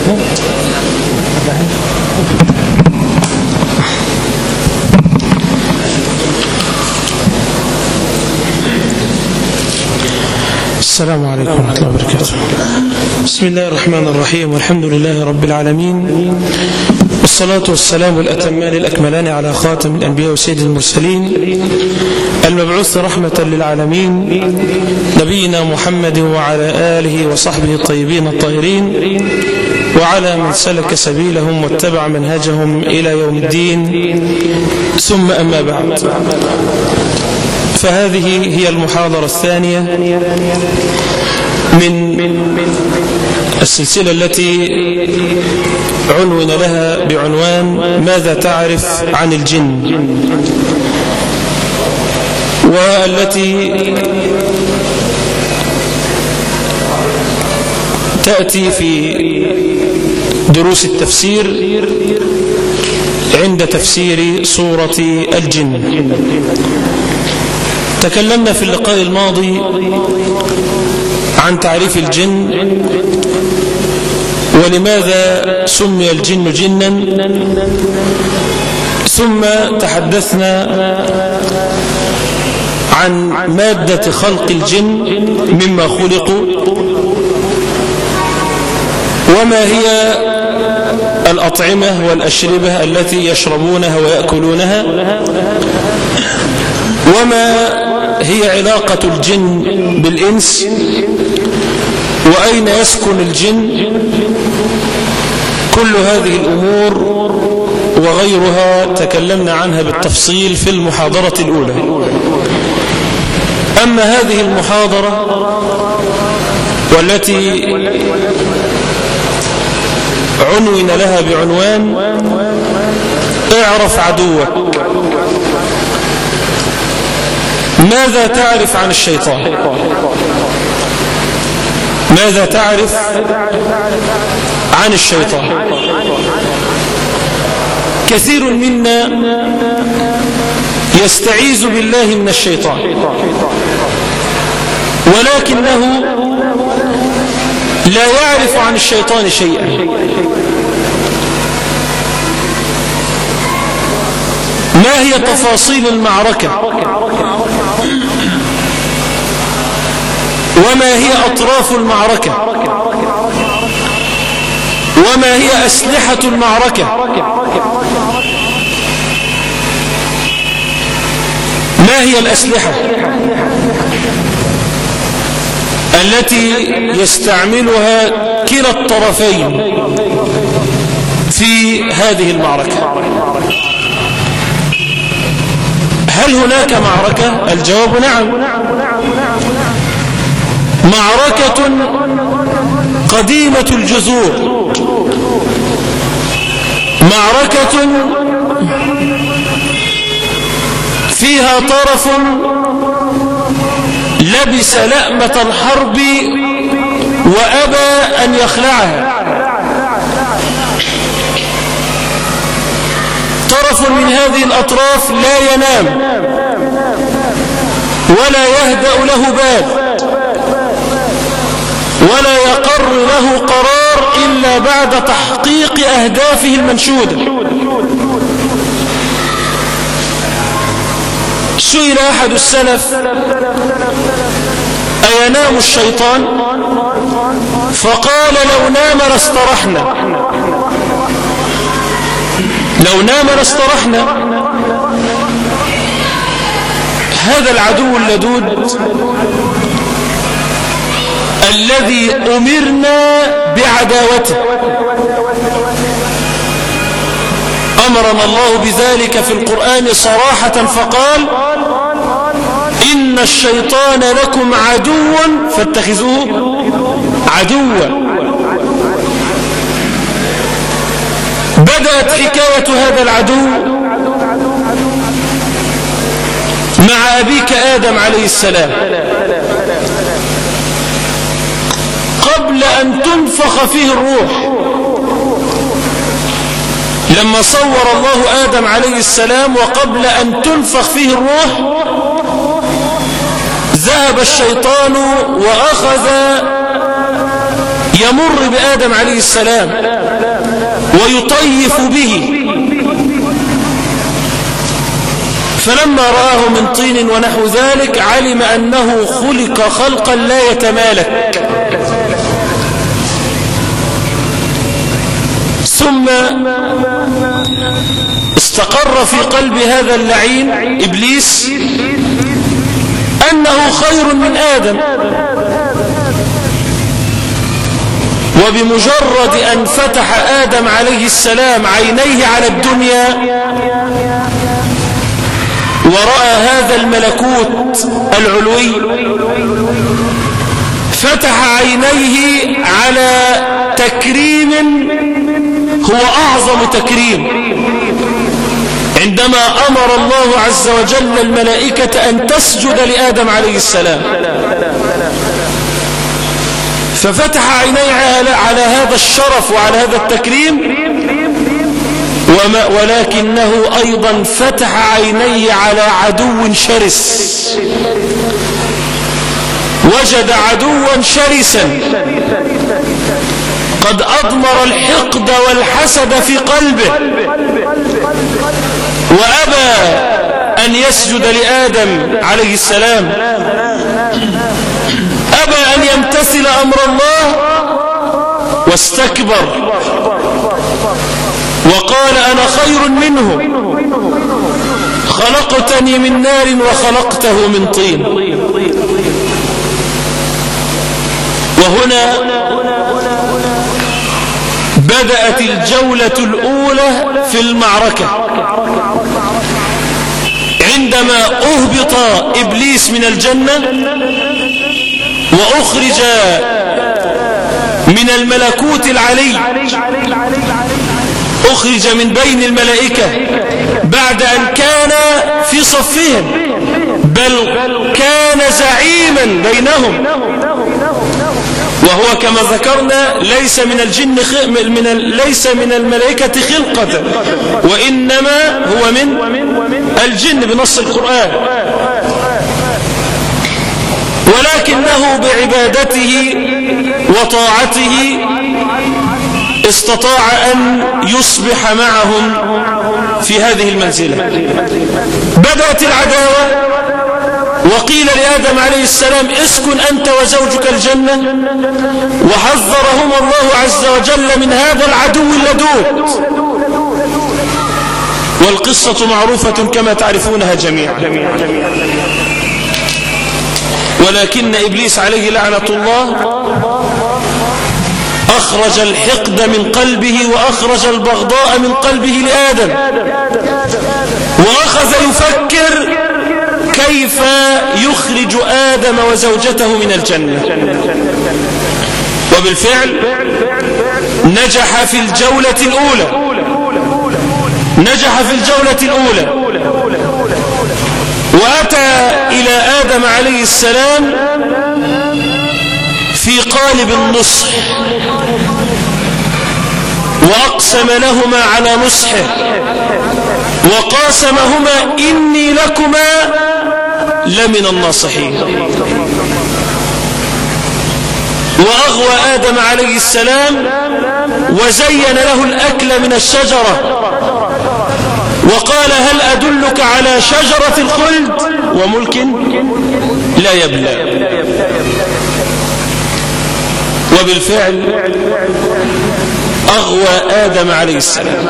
السلام عليكم ورحمة الله وبركاته بسم الله الرحمن الرحيم والحمد لله رب العالمين والصلاة والسلام الأتمان الأكملان على خاتم الأنبياء وسيد المرسلين المبعوث رحمة للعالمين نبينا محمد وعلى آله وصحبه الطيبين الطاهرين وعلى من سلك سبيلهم واتبع منهجهم إلى يوم الدين ثم أما بعد فهذه هي المحاضرة الثانية من السلسلة التي عنون لها بعنوان ماذا تعرف عن الجن والتي تأتي في دروس التفسير عند تفسير سورة الجن تكلمنا في اللقاء الماضي عن تعريف الجن ولماذا سمي الجن جنا ثم تحدثنا عن مادة خلق الجن مما خلقوا وما هي الأطعمة والأشربة التي يشربونها ويأكلونها وما هي علاقة الجن بالإنس وأين يسكن الجن كل هذه الأمور وغيرها تكلمنا عنها بالتفصيل في المحاضرة الأولى أما هذه المحاضرة والتي عنون لها بعنوان اعرف عدوك ماذا تعرف عن الشيطان ماذا تعرف عن الشيطان كثير منا يستعيذ بالله من الشيطان ولكنه لا يعرف عن الشيطان شيئا ما هي تفاصيل المعركة وما هي أطراف المعركة وما هي أسلحة المعركة ما هي الأسلحة التي يستعملها كلا الطرفين في هذه المعركة هل هناك معركة الجواب نعم معركة قديمة الجذور معركة فيها طرف لبس لأمة الحرب وأبى أن يخلعها طرف من هذه الأطراف لا ينام ولا يهدأ له بال ولا يقر له قرار إلا بعد تحقيق أهدافه المنشودة سئل أحد السلف أينام الشيطان فقال لو نام لاسترحنا لو نام لاسترحنا هذا العدو اللدود الذي أمرنا بعداوته أمرنا الله بذلك في القرآن صراحة فقال إن الشيطان لكم عدو فاتخذوه عدوا بدأت حكاية هذا العدو مع أبيك آدم عليه السلام قبل أن تنفخ فيه الروح لما صور الله آدم عليه السلام وقبل أن تنفخ فيه الروح ذهب الشيطان وأخذ يمر بآدم عليه السلام ويطيف به فلما رآه من طين ونحو ذلك علم أنه خلق خلقا لا يتمالك ثم استقر في قلب هذا اللعين إبليس أنه خير من آدم وبمجرد أن فتح آدم عليه السلام عينيه على الدنيا ورأى هذا الملكوت العلوي فتح عينيه على تكريم هو أعظم تكريم عندما أمر الله عز وجل الملائكة أن تسجد لآدم عليه السلام ففتح عينيه على هذا الشرف وعلى هذا التكريم وما ولكنه أيضا فتح عينيه على عدو شرس وجد عدوا شرسا قد أضمر الحقد والحسد في قلبه وأبى أن يسجد لآدم عليه السلام أبى أن يمتثل أمر الله واستكبر وقال أنا خير منه خلقتني من نار وخلقته من طين وهنا بدأت الجولة الأولى في المعركة عندما أهبط إبليس من الجنة وأخرج من الملكوت العلي أخرج من بين الملائكة بعد أن كان في صفهم بل كان زعيما بينهم وهو كما ذكرنا ليس من الجن خ... من ال... ليس من الملائكة خلقة وإنما هو من الجن بنص القرآن ولكنه بعبادته وطاعته استطاع أن يصبح معهم في هذه المنزلة بدأت العداوة وقيل لآدم عليه السلام اسكن أنت وزوجك الجنة وحذرهما الله عز وجل من هذا العدو اللدود والقصة معروفة كما تعرفونها جميعا ولكن إبليس عليه لعنة الله أخرج الحقد من قلبه وأخرج البغضاء من قلبه لآدم وأخذ يفكر كيف يخرج آدم وزوجته من الجنة وبالفعل نجح في الجولة الأولى نجح في الجولة الأولى وأتى إلى آدم عليه السلام في قالب النصح وأقسم لهما على نصحه وقاسمهما إني لكما لمن الناصحين وأغوى آدم عليه السلام وزين له الأكل من الشجرة وقال هل أدلك على شجرة الخلد وملك لا يبلى وبالفعل أغوى آدم عليه السلام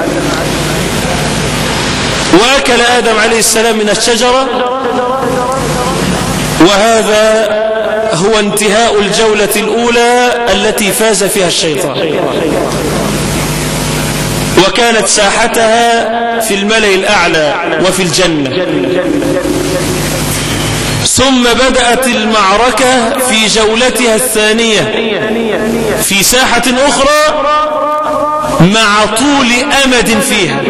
وأكل آدم عليه السلام من الشجرة وهذا هو انتهاء الجولة الأولى التي فاز فيها الشيطان وكانت ساحتها في الملأ الأعلى وفي الجنة ثم بدأت المعركة في جولتها الثانية في ساحة أخرى مع طول أمد فيها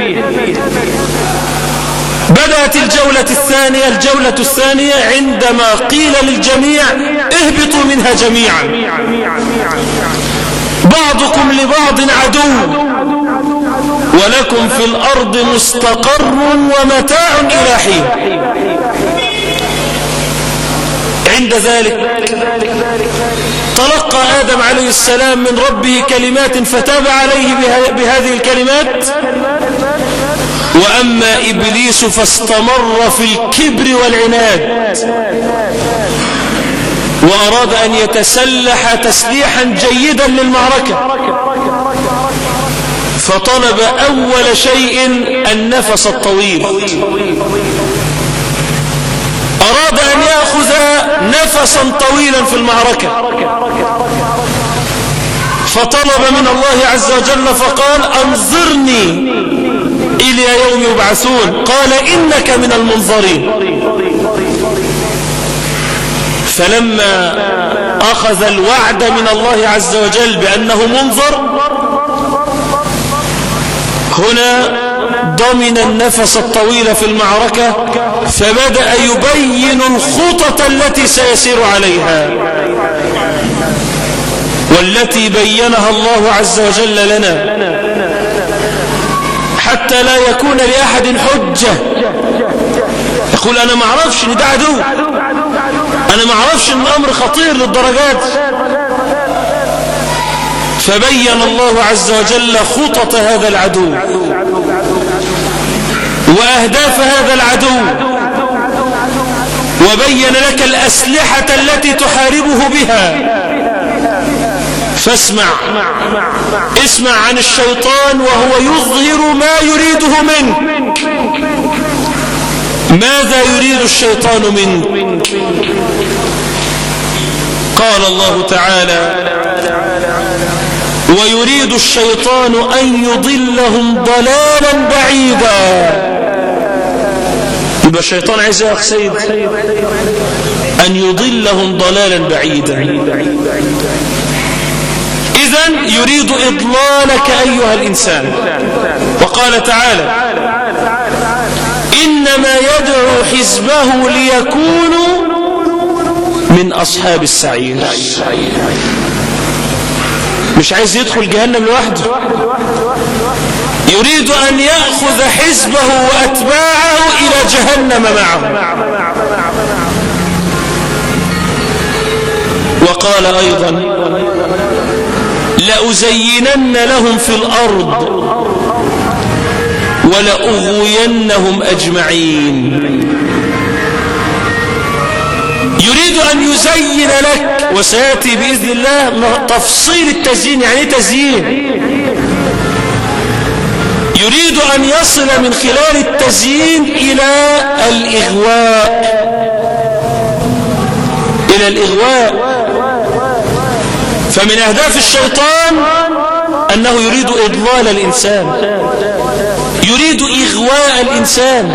بدأت الجولة الثانية الجولة الثانية عندما قيل للجميع اهبطوا منها جميعا بعضكم لبعض عدو ولكم في الأرض مستقر ومتاع إلى حين عند ذلك تلقى تلقى آدم عليه السلام من ربه كلمات فتاب عليه بهذه الكلمات وأما إبليس فاستمر في الكبر والعناد وأراد أن يتسلح تسليحا جيدا للمعركة فطلب أول شيء النفس الطويل أراد أن يأخذ نفسا طويلا في المعركة فطلب من الله عز وجل فقال أنظرني إلى يوم يبعثون قال إنك من المنظرين فلما أخذ الوعد من الله عز وجل بأنه منظر هنا ضمن النفس الطويل في المعركة فبدأ يبين الخطط التي سيسير عليها والتي بينها الله عز وجل لنا حتى لا يكون لأحد حجة يقول أنا ما اعرفش ان ده عدو أنا ما اعرفش ان الأمر خطير للدرجات فبين الله عز وجل خطط هذا العدو وأهداف هذا العدو وبين لك الأسلحة التي تحاربه بها فاسمع اسمع عن الشيطان وهو يظهر ما يريده منك ماذا يريد الشيطان منك قال الله تعالى ويريد الشيطان أن يضلهم ضلالا بعيدا يبقى الشيطان عايز يا أخ سيد أن يضلهم ضلالا بعيدا إذا يريد إضلالك أيها الإنسان وقال تعالى إنما يدعو حزبه ليكونوا من أصحاب السعير مش عايز يدخل جهنم لوحده يريد أن يأخذ حزبه وأتباعه إلى جهنم معه وقال أيضا لأزينن لهم في الأرض ولأغوينهم أجمعين يريد أن يزين لك وسيأتي بإذن الله تفصيل التزيين يعني تزيين يريد أن يصل من خلال التزيين إلى الإغواء إلى الإغواء فمن أهداف الشيطان أنه يريد إضلال الإنسان يريد إغواء الإنسان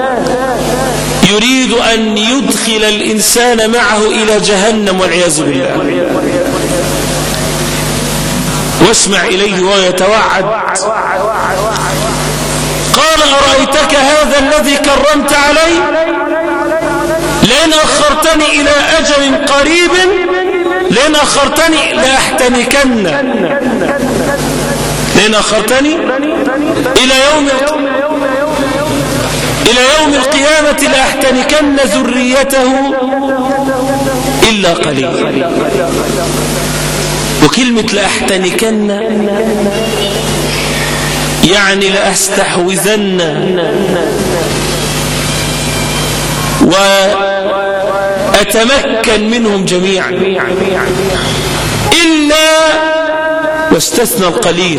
يريد أن يدخل الإنسان معه إلى جهنم والعياذ بالله واسمع إليه ويتوعد قال أرأيتك هذا الذي كرمت علي لئن أخرتني إلى أجل قريب لئن أخرتني لأحتنكن لئن أخرتني إلى يوم إلى يوم القيامة لأحتنكن ذريته إلا قليلا وكلمة لأحتنكن يعني لأستحوذن وأتمكن منهم جميعا إلا واستثنى القليل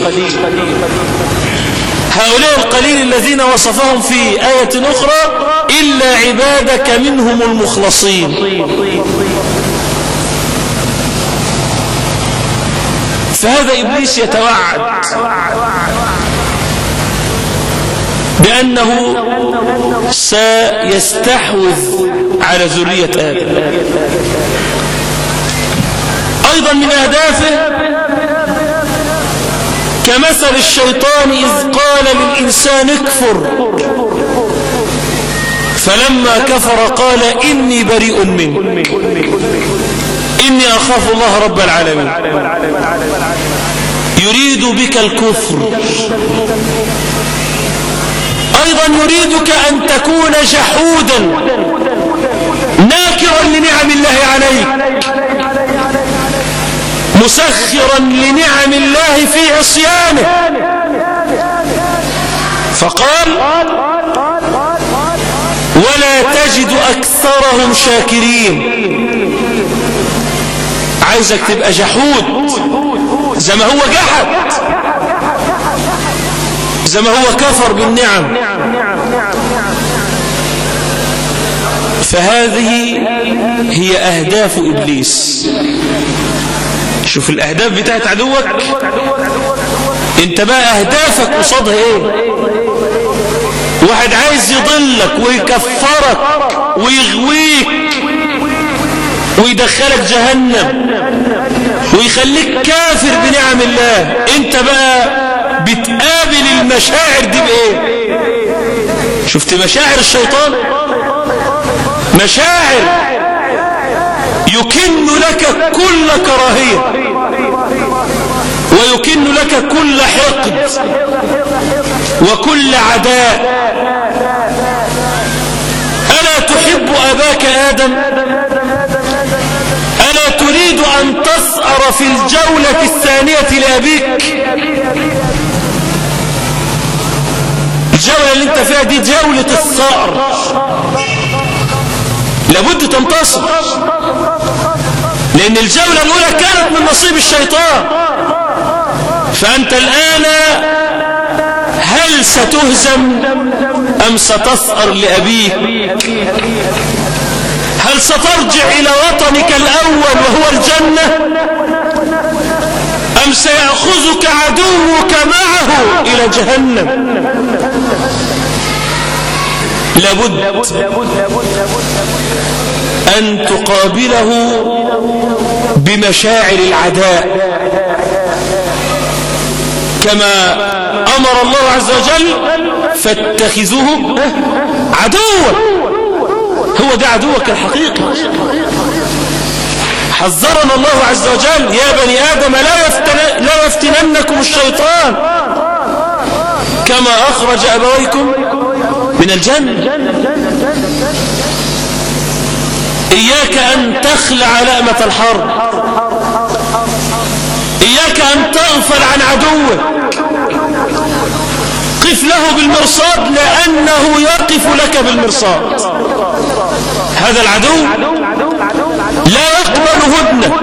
هؤلاء القليل الذين وصفهم في آية أخرى إلا عبادك منهم المخلصين فهذا إبليس يتوعد بأنه سيستحوذ على ذرية آدم أيضا من أهدافه كمثل الشيطان إذ قال للإنسان اكفر فلما كفر قال إني بريء منك إني أخاف الله رب العالمين يريد بك الكفر أيضا يريدك أن تكون جحودا ناكرا لنعم الله عليك مسخرا لنعم الله في عصيانه فقال ولا تجد أكثرهم شاكرين عايزك تبقى جحود زي ما هو جحد زي ما هو كفر بالنعم فهذه هي أهداف إبليس شوف الأهداف بتاعت عدوك انت بقى أهدافك قصادها ايه واحد عايز يضلك ويكفرك ويغويك ويدخلك جهنم ويخليك كافر بنعم الله انت بقى بتقابل المشاعر دي بايه شفت مشاعر الشيطان مشاعر يكن لك كل كراهية ويكن لك كل حقد وكل عداء ألا تحب أباك آدم ألا تريد أن تسأر في الجولة الثانية لأبيك الجولة اللي انت فيها دي جولة الثأر لابد تنتصر لأن الجولة الأولى كانت من نصيب الشيطان فأنت الآن هل ستهزم أم ستثأر لأبيك هل سترجع إلى وطنك الأول وهو الجنة أم سيأخذك عدوك معه إلى جهنم لابد أن تقابله بمشاعر العداء كما أمر الله عز وجل فاتخذوه عدوا هو ده عدوك الحقيقي حذرنا الله عز وجل يا بني آدم لا, يفتن لا يفتننكم الشيطان كما أخرج أبويكم من الجنة إياك أن تخلع لأمة الحرب إياك أن تغفل عن عدوك قف له بالمرصاد لأنه يقف لك بالمرصاد هذا العدو لا يقبل هدنة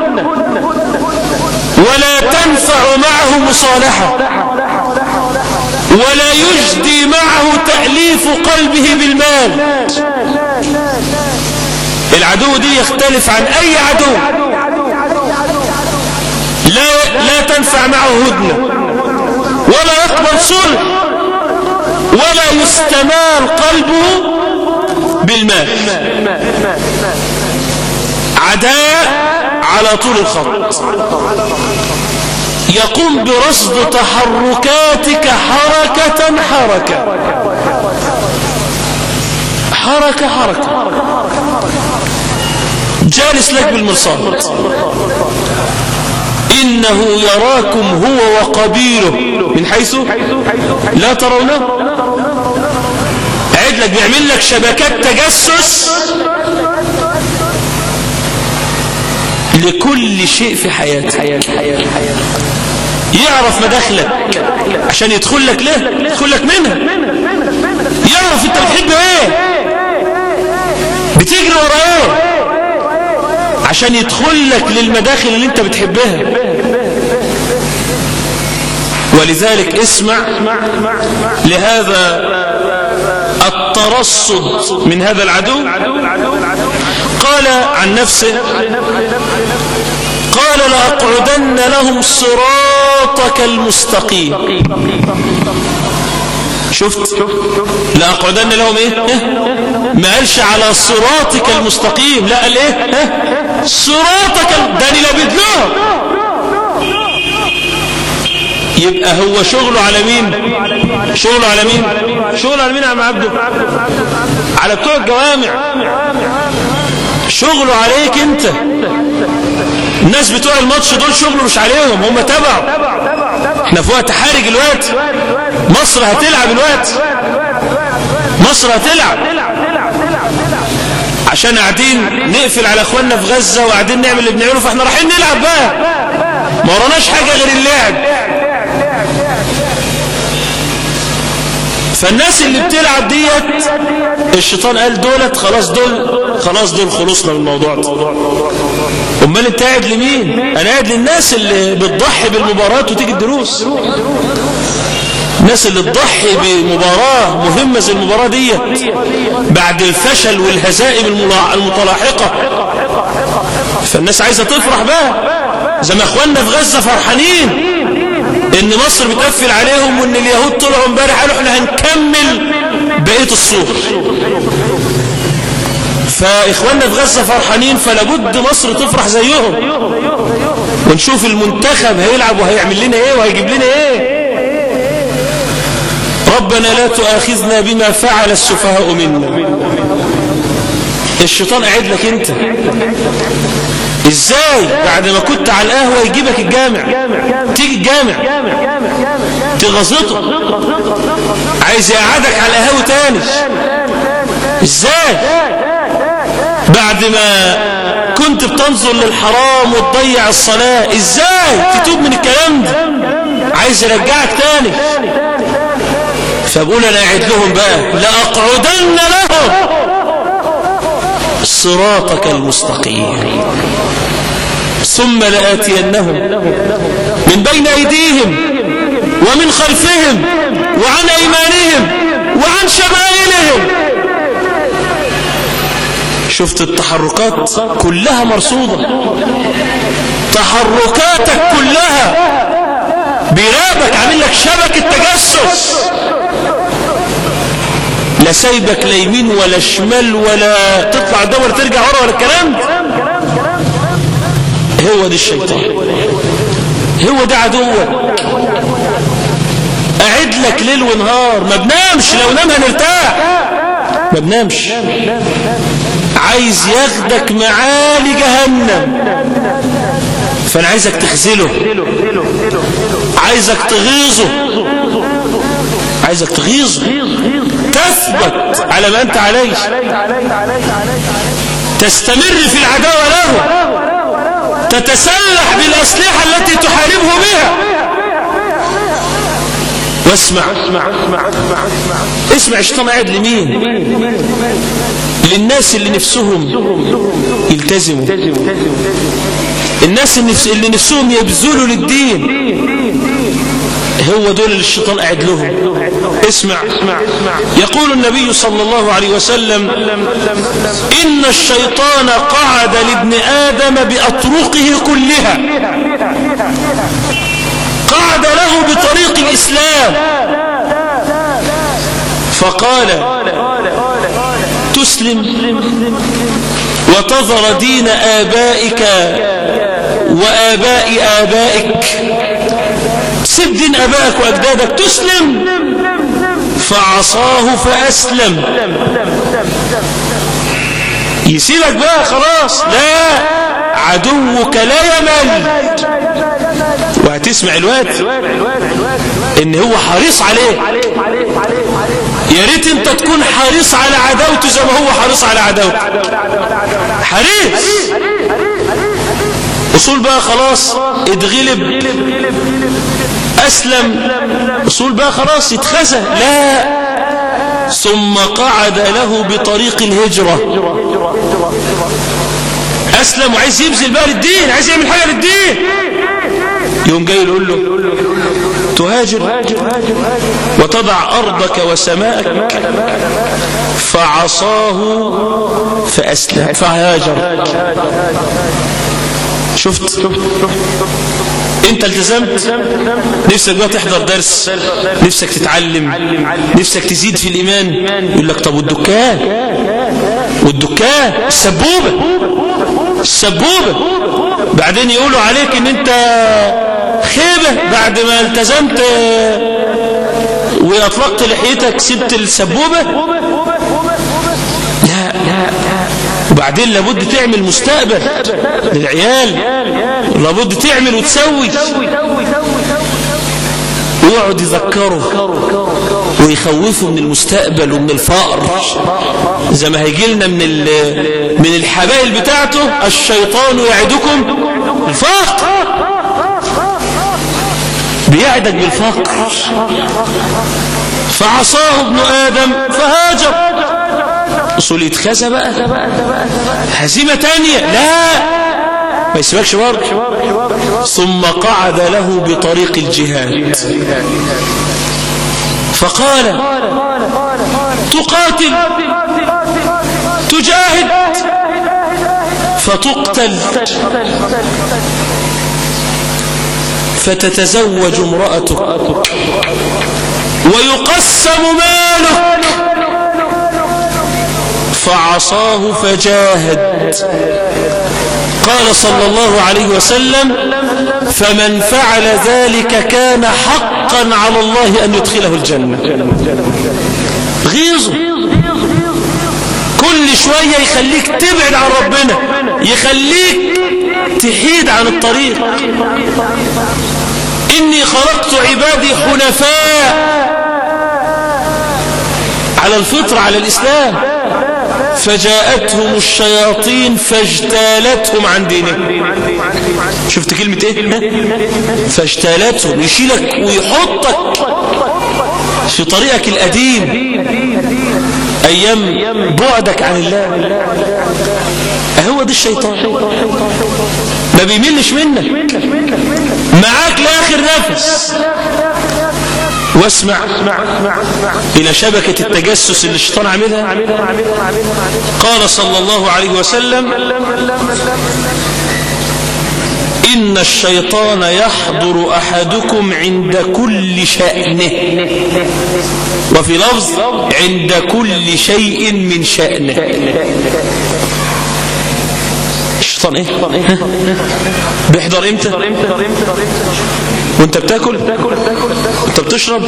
ولا تنفع معه مصالحة ولا يجدي معه تأليف قلبه بالمال العدو دي يختلف عن أي عدو لا, لا تنفع معه هدنة ولا يقبل صلح ولا يستمال قلبه بالمال عداء على طول الخط يقوم برصد تحركاتك حركة حركة حركة حركة جالس لك بالمرصاد إنه يراكم هو وقبيله من حيث لا ترونه عيد لك بيعمل لك شبكات تجسس لكل شيء في حياتك يعرف مداخلك عشان يدخل لك ليه يدخل لك منها يعرف انت بتحب ايه بتجري ورا ايه عشان يدخل لك للمداخل اللي انت بتحبها ولذلك اسمع لهذا الترصد من هذا العدو قال عن نفسه قال لأقعدن لهم صراطك المستقيم شفت لأقعدن لهم ايه ما قالش على صراطك المستقيم لا قال ايه صراطك ده انا لابد لهم يبقى هو شغله على مين شغله على مين شغله على مين يا عم عبده على بتوع الجوامع شغله عليك انت الناس بتوع الماتش دول شغله مش عليهم هم تبعوا احنا في وقت حارج الوقت مصر هتلعب الوقت مصر هتلعب عشان قاعدين نقفل على اخواننا في غزة وقاعدين نعمل اللي بنعمله فاحنا رايحين نلعب بقى ما وراناش حاجة غير اللعب فالناس اللي بتلعب ديت الشيطان قال دولت خلاص دول خلاص دول خلصنا من الموضوع ده امال انت قاعد لمين انا قاعد للناس اللي بتضحي بالمباراة وتيجي الدروس الناس اللي تضحي بمباراة مهمة زي المباراة ديت بعد الفشل والهزائم المتلاحقة فالناس عايزة تفرح بقى زي ما اخواننا في غزة فرحانين ان مصر بتقفل عليهم وان اليهود طلعوا امبارح قالوا احنا هنكمل بقية الصور فاخواننا في غزة فرحانين فلابد مصر تفرح زيهم ونشوف المنتخب هيلعب وهيعمل لنا ايه وهيجيب لنا ايه ربنا لا تؤاخذنا بما فعل السفهاء منا الشيطان قاعد لك انت ازاي بعد ما كنت على القهوة يجيبك الجامع تيجي الجامع تغزطه عايز يقعدك على القهوة تاني ازاي بعد ما كنت بتنظر للحرام وتضيع الصلاة ازاي تتوب من الكلام ده عايز يرجعك تاني فبقول انا قاعد لهم بقى لأقعدن لهم صراطك المستقيم ثم لآتينهم من بين أيديهم ومن خلفهم وعن أيمانهم وعن شمائلهم شفت التحركات كلها مرصودة تحركاتك كلها بيراقبك عامل لك شبكة تجسس لا سايبك لا يمين ولا شمال ولا تطلع دور ترجع ورا ولا الكلام هو ده الشيطان هو ده عدوك قاعد لك ليل ونهار ما بنامش لو نام هنرتاح ما بنامش عايز ياخدك معالي جهنم فانا عايزك تخزله عايزك تغيظه عايزك تغيظه تثبت على ما انت عليه تستمر في العداوة له تتسلح بالأسلحة التي تحاربه بها واسمع اسمع الشيطان قاعد لمين للناس اللي نفسهم يلتزموا الناس اللي نفسهم يبذلوا للدين هو دول اللي الشيطان قاعد لهم اسمع يقول النبي صلى الله عليه وسلم إن الشيطان قعد لابن آدم بأطرقه كلها قعد له بطريق الإسلام فقال تسلم وتظر دين آبائك وآباء آبائك سب دين أبائك وأجدادك تسلم فعصاه فأسلم يسيبك بقى خلاص لا عدوك لا يمل وهتسمع الوقت ان هو حريص عليه يا ريت انت تكون حريص على عداوته زي ما هو حريص على عداوته حريص اصول بقى خلاص اتغلب اسلم اصول بقى خلاص اتخزى لا ثم قعد له بطريق الهجرة اسلم وعايز يبذل بقى للدين عايز يعمل حاجة للدين يوم جاي يقول له تهاجر وتضع أرضك وسماءك فعصاه فأسلم فهاجر شفت انت التزمت نفسك بقى تحضر درس نفسك تتعلم نفسك تزيد في الإيمان يقول لك طب والدكان والدكان السبوبة السبوبة بعدين يقولوا عليك ان انت خيبة بعد ما التزمت واطلقت لحيتك سبت السبوبة لا لا وبعدين لابد تعمل مستقبل للعيال لابد تعمل وتسوي ويقعد يذكره ويخوفه من المستقبل ومن الفقر زي ما هيجي لنا من من الحبائل بتاعته الشيطان يعدكم الفقر يعدك بالفقر فعصاه ابن آدم فهاجر أصول يتخزى بقى هزيمة تانية لا ما يسيبكش برضه ثم قعد له بطريق الجهاد فقال تقاتل تجاهد فتقتل فتتزوج امرأتك ويقسم مالك فعصاه فجاهد قال صلى الله عليه وسلم فمن فعل ذلك كان حقا على الله أن يدخله الجنة غيظه كل شوية يخليك تبعد عن ربنا يخليك تحيد عن الطريق إني خلقت عبادي حنفاء على الفطر على الإسلام فجاءتهم الشياطين فاجتالتهم عن دينهم شفت كلمة ايه فاجتالتهم يشيلك ويحطك في طريقك القديم ايام بعدك عن الله هو ده الشيطان ما بيملش منك معاك لاخر نفس واسمع إلى شبكة التجسس اللي الشيطان عاملها قال صلى الله عليه وسلم إن الشيطان يحضر أحدكم عند كل شأنه وفي لفظ عند كل شيء من شأنه الشيطان ايه بيحضر امتى وانت بتاكل وانت بتشرب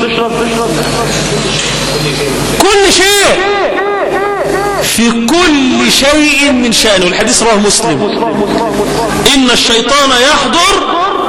كل شيء في كل شيء من شأنه الحديث رواه مسلم إن الشيطان يحضر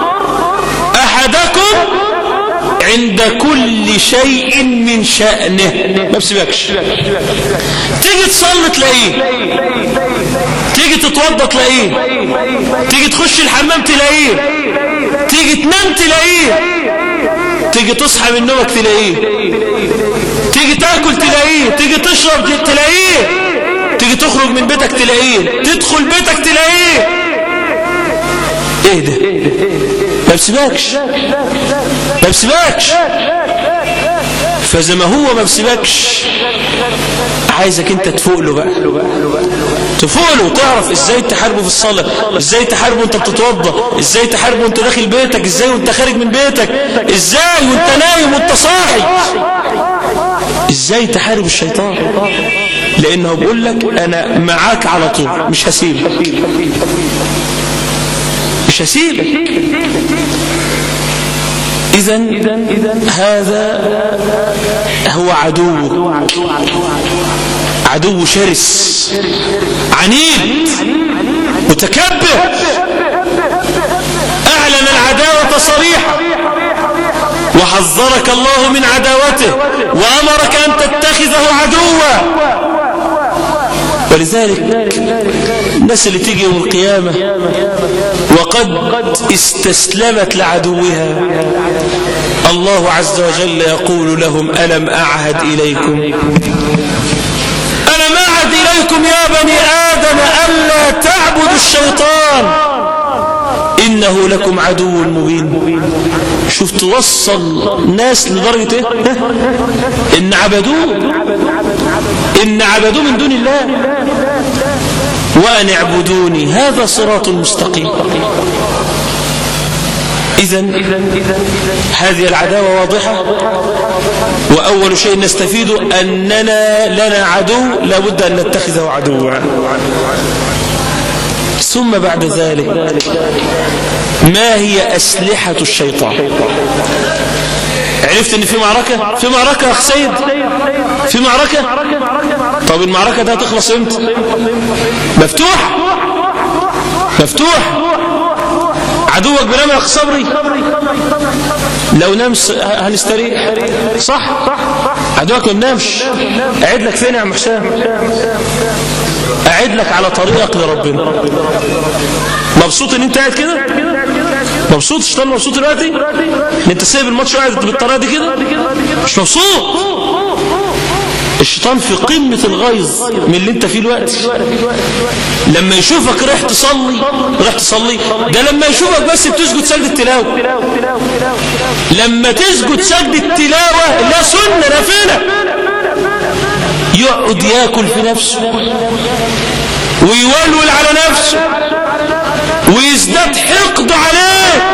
أحدكم عند كل شيء من شأنه ما بسيبكش تيجي تصلي تلاقيه تيجي تتوضى تلاقيه تيجي تخش الحمام تلاقيه تيجي تنام تلاقيه تيجي تصحى من نومك تلاقيه تيجي تاكل تلاقيه تيجي تشرب تلاقيه تيجي تخرج من بيتك تلاقيه تدخل بيتك تلاقيه ايه ده ما بسيبكش ما بسيبكش فزي ما هو ما بسيبكش عايزك انت تفوق له بقى تفوق له وتعرف ازاي تحاربه في الصلاة ازاي تحاربه وانت بتتوضى ازاي تحاربه وانت داخل بيتك ازاي وانت خارج من بيتك ازاي وانت نايم وانت صاحي ازاي تحارب الشيطان لانه بيقول لك انا معاك على طول مش هسيبك مش هسيبك إذا هذا هو عدو عدو شرس عنيد متكبر أعلن العداوة صريحة وحذرك الله من عداوته وأمرك أن تتخذه عدوا ولذلك الناس اللي تيجي يوم القيامة وقد استسلمت لعدوها الله عز وجل يقول لهم ألم أعهد إليكم ألم أعهد إليكم يا بني آدم ألا تعبدوا الشيطان إنه لكم عدو مبين شوف توصل ناس لدرجة إيه إن عبدوه إن عبدوه من دون الله وأن اعبدوني هذا صراط مستقيم إذا هذه العداوة واضحة وأول شيء نستفيد أننا لنا عدو لابد أن نتخذه عدوا ثم بعد ذلك ما هي أسلحة الشيطان عرفت ان في معركة في معركة يا اخ سيد في معركة طب المعركة ده هتخلص امتى مفتوح مفتوح عدوك بنام يا اخ صبري لو نام هنستريح صح عدوك ما بنامش قاعد لك فين يا عم حسام قاعد لك على طريقك لربنا مبسوط ان انت قاعد كده مبسوط الشيطان مبسوط دلوقتي ان انت سايب الماتش وقاعد بالطريقه دي كده مش مبسوط الشيطان في قمة الغيظ من اللي انت فيه الوقت لما يشوفك رايح تصلي رايح تصلي ده لما يشوفك بس بتسجد سجد التلاوة لما تسجد سجد التلاوة لا سنة نافلة يقعد ياكل في نفسه ويولول على نفسه ويزداد حقد عليه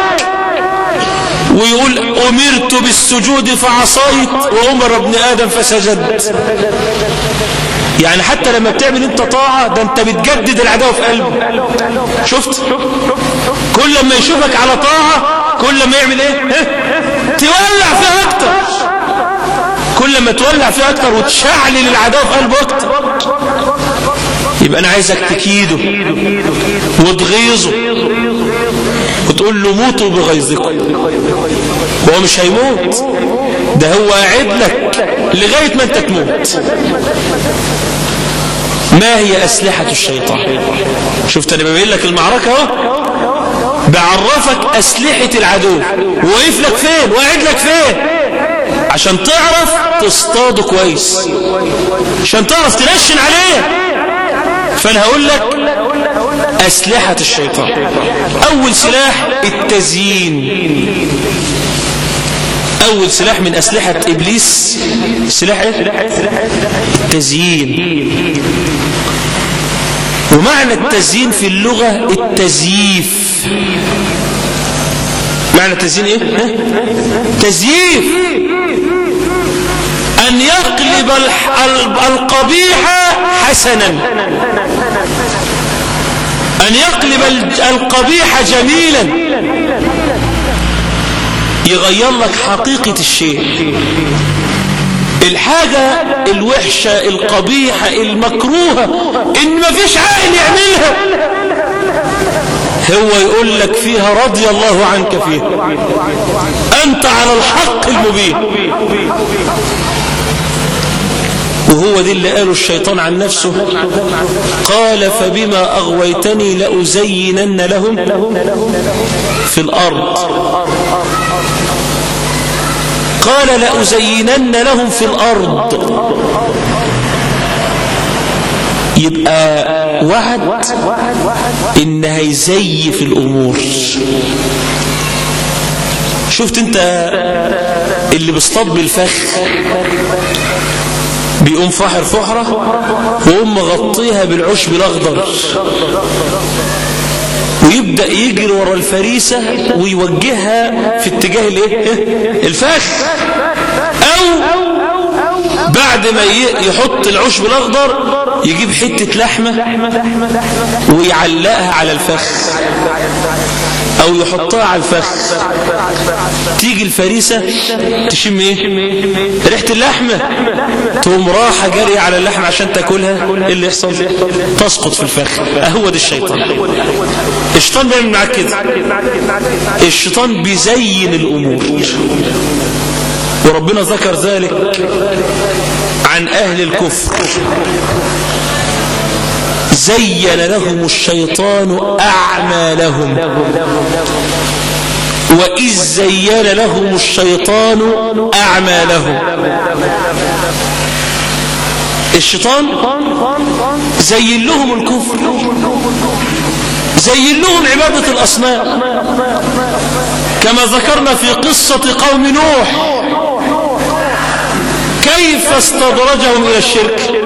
ويقول أمرت بالسجود فعصيت وأمر ابن آدم فسجد يعني حتى لما بتعمل انت طاعة ده انت بتجدد العداوة في قلبه شفت كل ما يشوفك على طاعة كل ما يعمل ايه تولع فيها اكتر كل ما تولع فيها اكتر وتشعلل العداوة في قلبه اكتر يبقى انا عايزك تكيده وتغيظه وتقول له موتوا بغيظكم هو مش هيموت ده هو قاعد لك لغاية ما انت تموت ما هي أسلحة الشيطان شفت أنا ببين لك المعركة اهو بعرفك أسلحة العدو وقف لك فين وقاعد لك فين عشان تعرف تصطاده كويس عشان تعرف تنشن عليه فأنا هقول لك أسلحة الشيطان أول سلاح التزيين أول سلاح من أسلحة إبليس سلاح إيه؟ التزيين ومعنى التزيين في اللغة التزييف معنى التزيين إيه؟ تزييف أن يقلب القبيح حسنا أن يقلب القبيح جميلا يغير لك حقيقة الشيء الحاجة الوحشة القبيحة المكروهة إن ما فيش عاقل يعملها هو يقول لك فيها رضي الله عنك فيها أنت على الحق المبين وهو دي اللي قاله الشيطان عن نفسه قال فبما أغويتني لأزينن لهم في الأرض قال لأزينن لهم في الأرض يبقى وعد إن هيزيف الأمور شفت انت اللي بيصطاد بالفخ بيقوم فاحر فحرة ويقوم مغطيها بالعشب الأخضر ويبدأ يجري ورا الفريسة ويوجهها في اتجاه الايه الفخ أو بعد ما يحط العشب الأخضر يجيب حتة لحمة ويعلقها على الفخ أو يحطها على الفخ تيجي الفريسة تشم ايه ريحة اللحمة تقوم راحة جري على اللحمة عشان تاكلها ايه اللي يحصل تسقط في الفخ هو ده الشيطان الشيطان بيعمل معاك كده الشيطان بيزين الأمور وربنا ذكر ذلك عن أهل الكفر زين لهم الشيطان أعمالهم وإذ زين لهم الشيطان أعمالهم الشيطان زين لهم الكفر زين لهم عبادة الأصنام كما ذكرنا في قصة قوم نوح كيف استدرجهم إلى الشرك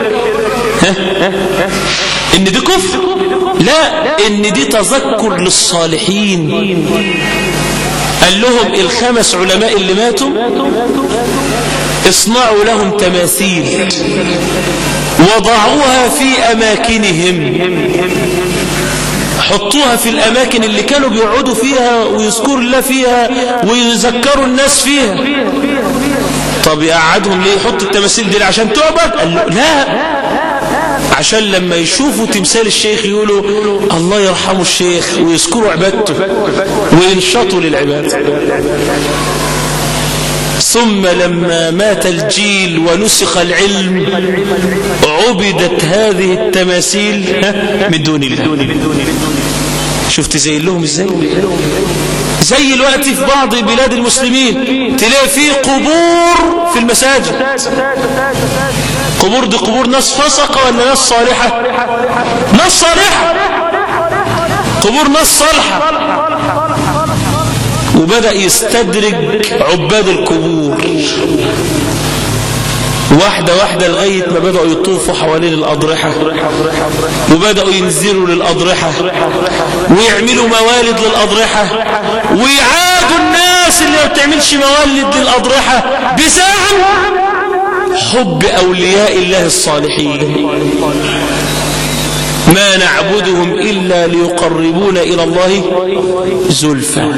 إن دي كفر لا إن دي تذكر للصالحين قال لهم الخمس علماء اللي ماتوا اصنعوا لهم تماثيل وضعوها في أماكنهم حطوها في الأماكن اللي كانوا بيقعدوا فيها ويذكروا الله فيها ويذكروا الناس فيها طب يقعدهم ليه يحط التماثيل دي عشان تعبد قال له لا عشان لما يشوفوا تمثال الشيخ يقولوا الله يرحمه الشيخ ويذكروا عبادته وينشطوا للعبادة ثم لما مات الجيل ونسخ العلم عبدت هذه التماثيل من دون الله شفت زي لهم ازاي زي الوقت في بعض بلاد المسلمين تلاقي فيه قبور في المساجد قبور دي قبور ناس فسقة ولا ناس صالحة ناس صالحة قبور ناس صالحة وبدأ يستدرج عباد القبور واحدة واحدة لغاية ما بدأوا يطوفوا حوالين الأضرحة وبدأوا ينزلوا للأضرحة ويعملوا موالد للأضرحة ويعادوا الناس اللي ما بتعملش موالد للأضرحة بزعم حب أولياء الله الصالحين ما نعبدهم إلا ليقربونا إلى الله زلفى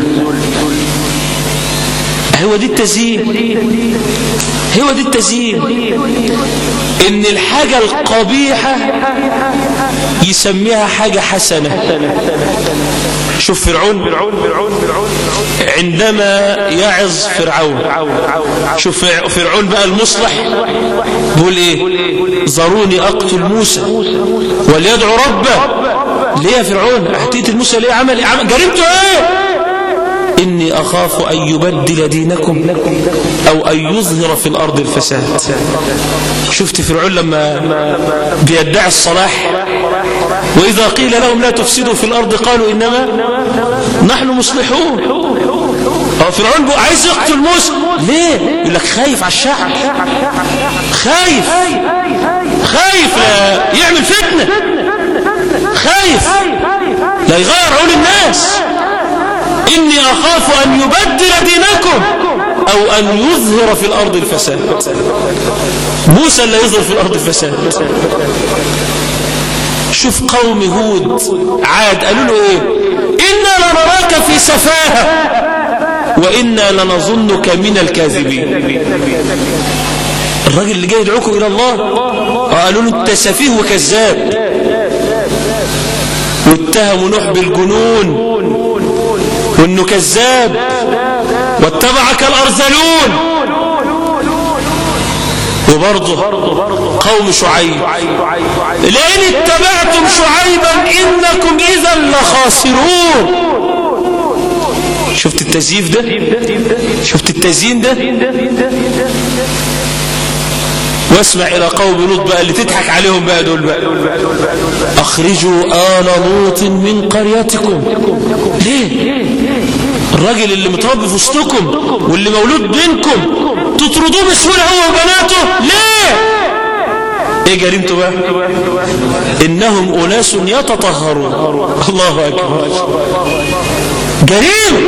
هو دي التزيين هو دي التزيين ان الحاجة القبيحة يسميها حاجة حسنة شوف فرعون عندما يعظ فرعون شوف فرعون بقى المصلح بيقول ايه ذروني اقتل موسى وليدعو ربه ليه يا فرعون هتقتل موسى ليه عمل عمل جريمته ايه إني أخاف أن يبدل دينكم أو أن يظهر في الأرض الفساد شفت فرعون لما بيدعي الصلاح وإذا قيل لهم لا تفسدوا في الأرض قالوا إنما نحن مصلحون هو فرعون عايز يقتل موسى ليه يقول لك خايف على الشعب خايف خايف لا يعمل فتنة خايف لا يغير عقول الناس إني أخاف أن يبدل دينكم أو أن يظهر في الأرض الفساد موسى اللي يظهر في الأرض الفساد شوف قوم هود عاد قالوا له إيه إنا لنراك في سفاهة وإنا لنظنك من الكاذبين الراجل اللي جاي يدعوكم إلى الله قالوا له أنت سفيه وكذاب واتهموا نوح بالجنون وانه كذاب واتبعك الارذلون وبرضه قوم شعيب لئن اتبعتم شعيبا انكم اذا لخاسرون شفت التزييف ده شفت التزيين ده واسمع إلى قوم لوط بقى اللي تضحك عليهم بقى دول بقى أخرجوا آل لوط من قريتكم ليه الراجل اللي متربي في وسطكم واللي مولود بينكم تطردوه بسهولة هو وبناته ليه ايه جريمته بقى انهم اناس يتطهرون الله اكبر جريمه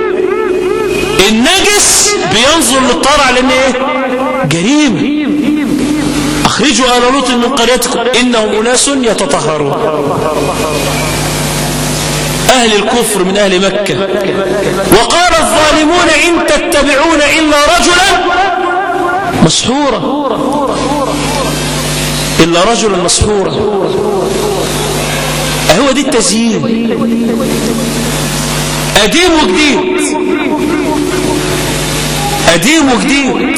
النجس بينظر للطار على ان ايه جريمه اخرجوا آل لوط من قريتكم إنهم أناس يتطهرون أهل الكفر من أهل مكة وقال الظالمون إن تتبعون إلا رجلا مسحورا إلا رجلا مسحورا هو دي التزيين قديم وجديد قديم وجديد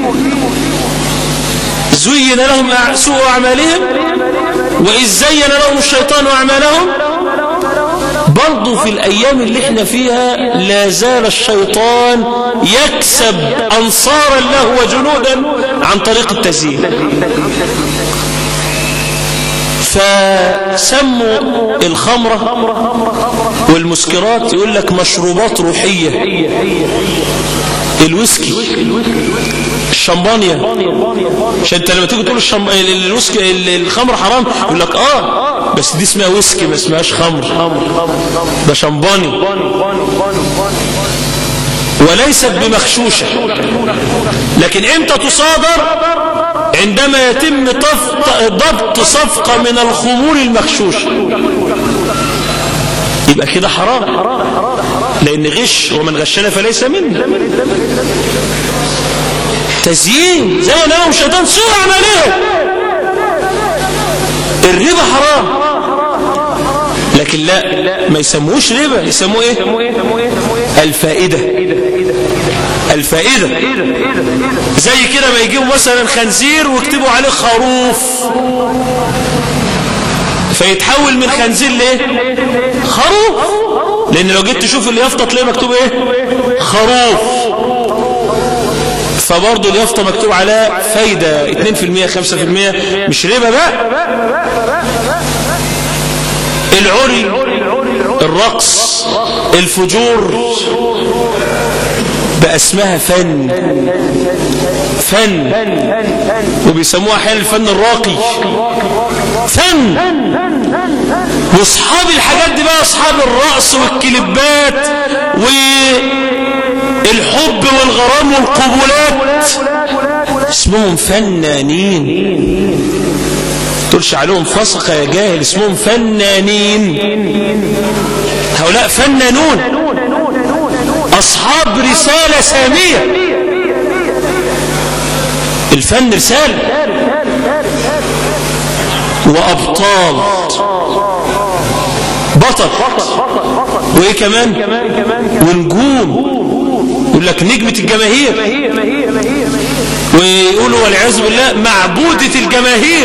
زين لهم سوء أعمالهم وإذ زين لهم الشيطان أعمالهم برضو في الأيام اللي احنا فيها لا زال الشيطان يكسب أنصارا له وجنودا عن طريق التزيين فسموا الخمرة والمسكرات يقول لك مشروبات روحية الويسكي الشمبانيا عشان انت لما تيجي تقول الشمب... الويسكي الخمر حرام يقول لك اه بس دي اسمها ويسكي ما اسمهاش خمر ده شمباني وليست بمخشوشة لكن امتى تصادر عندما يتم ضبط صفقة من الخمور المخشوشة يبقى كده حرام لأن غش ومن غشنا فليس منا تزيين زي ما لهم شيطان سوء عمليه الربا حرام لكن لا ما يسموش ربا يسموه ايه الفائدة الفائدة زي كده ما يجيبوا مثلا خنزير ويكتبوا عليه خروف فيتحول من خنزير ليه خروف لان لو جيت تشوف اليافطة تلاقي مكتوب ايه خروف فبرضه اليافطة مكتوب على فايدة 2% 5% مش ربا بقى العري الرقص الفجور بقى اسمها فن فن وبيسموها احيانا الفن الراقي فن واصحاب الحاجات دي بقى اصحاب الرقص والكليبات والحب والغرام والقبولات اسمهم فنانين تقولش عليهم فسقة يا جاهل اسمهم فنانين هؤلاء فنانون أصحاب رسالة سامية الفن رسالة وأبطال بطل وإيه كمان ونجوم يقول لك نجمة الجماهير ويقولوا والعياذ بالله معبودة الجماهير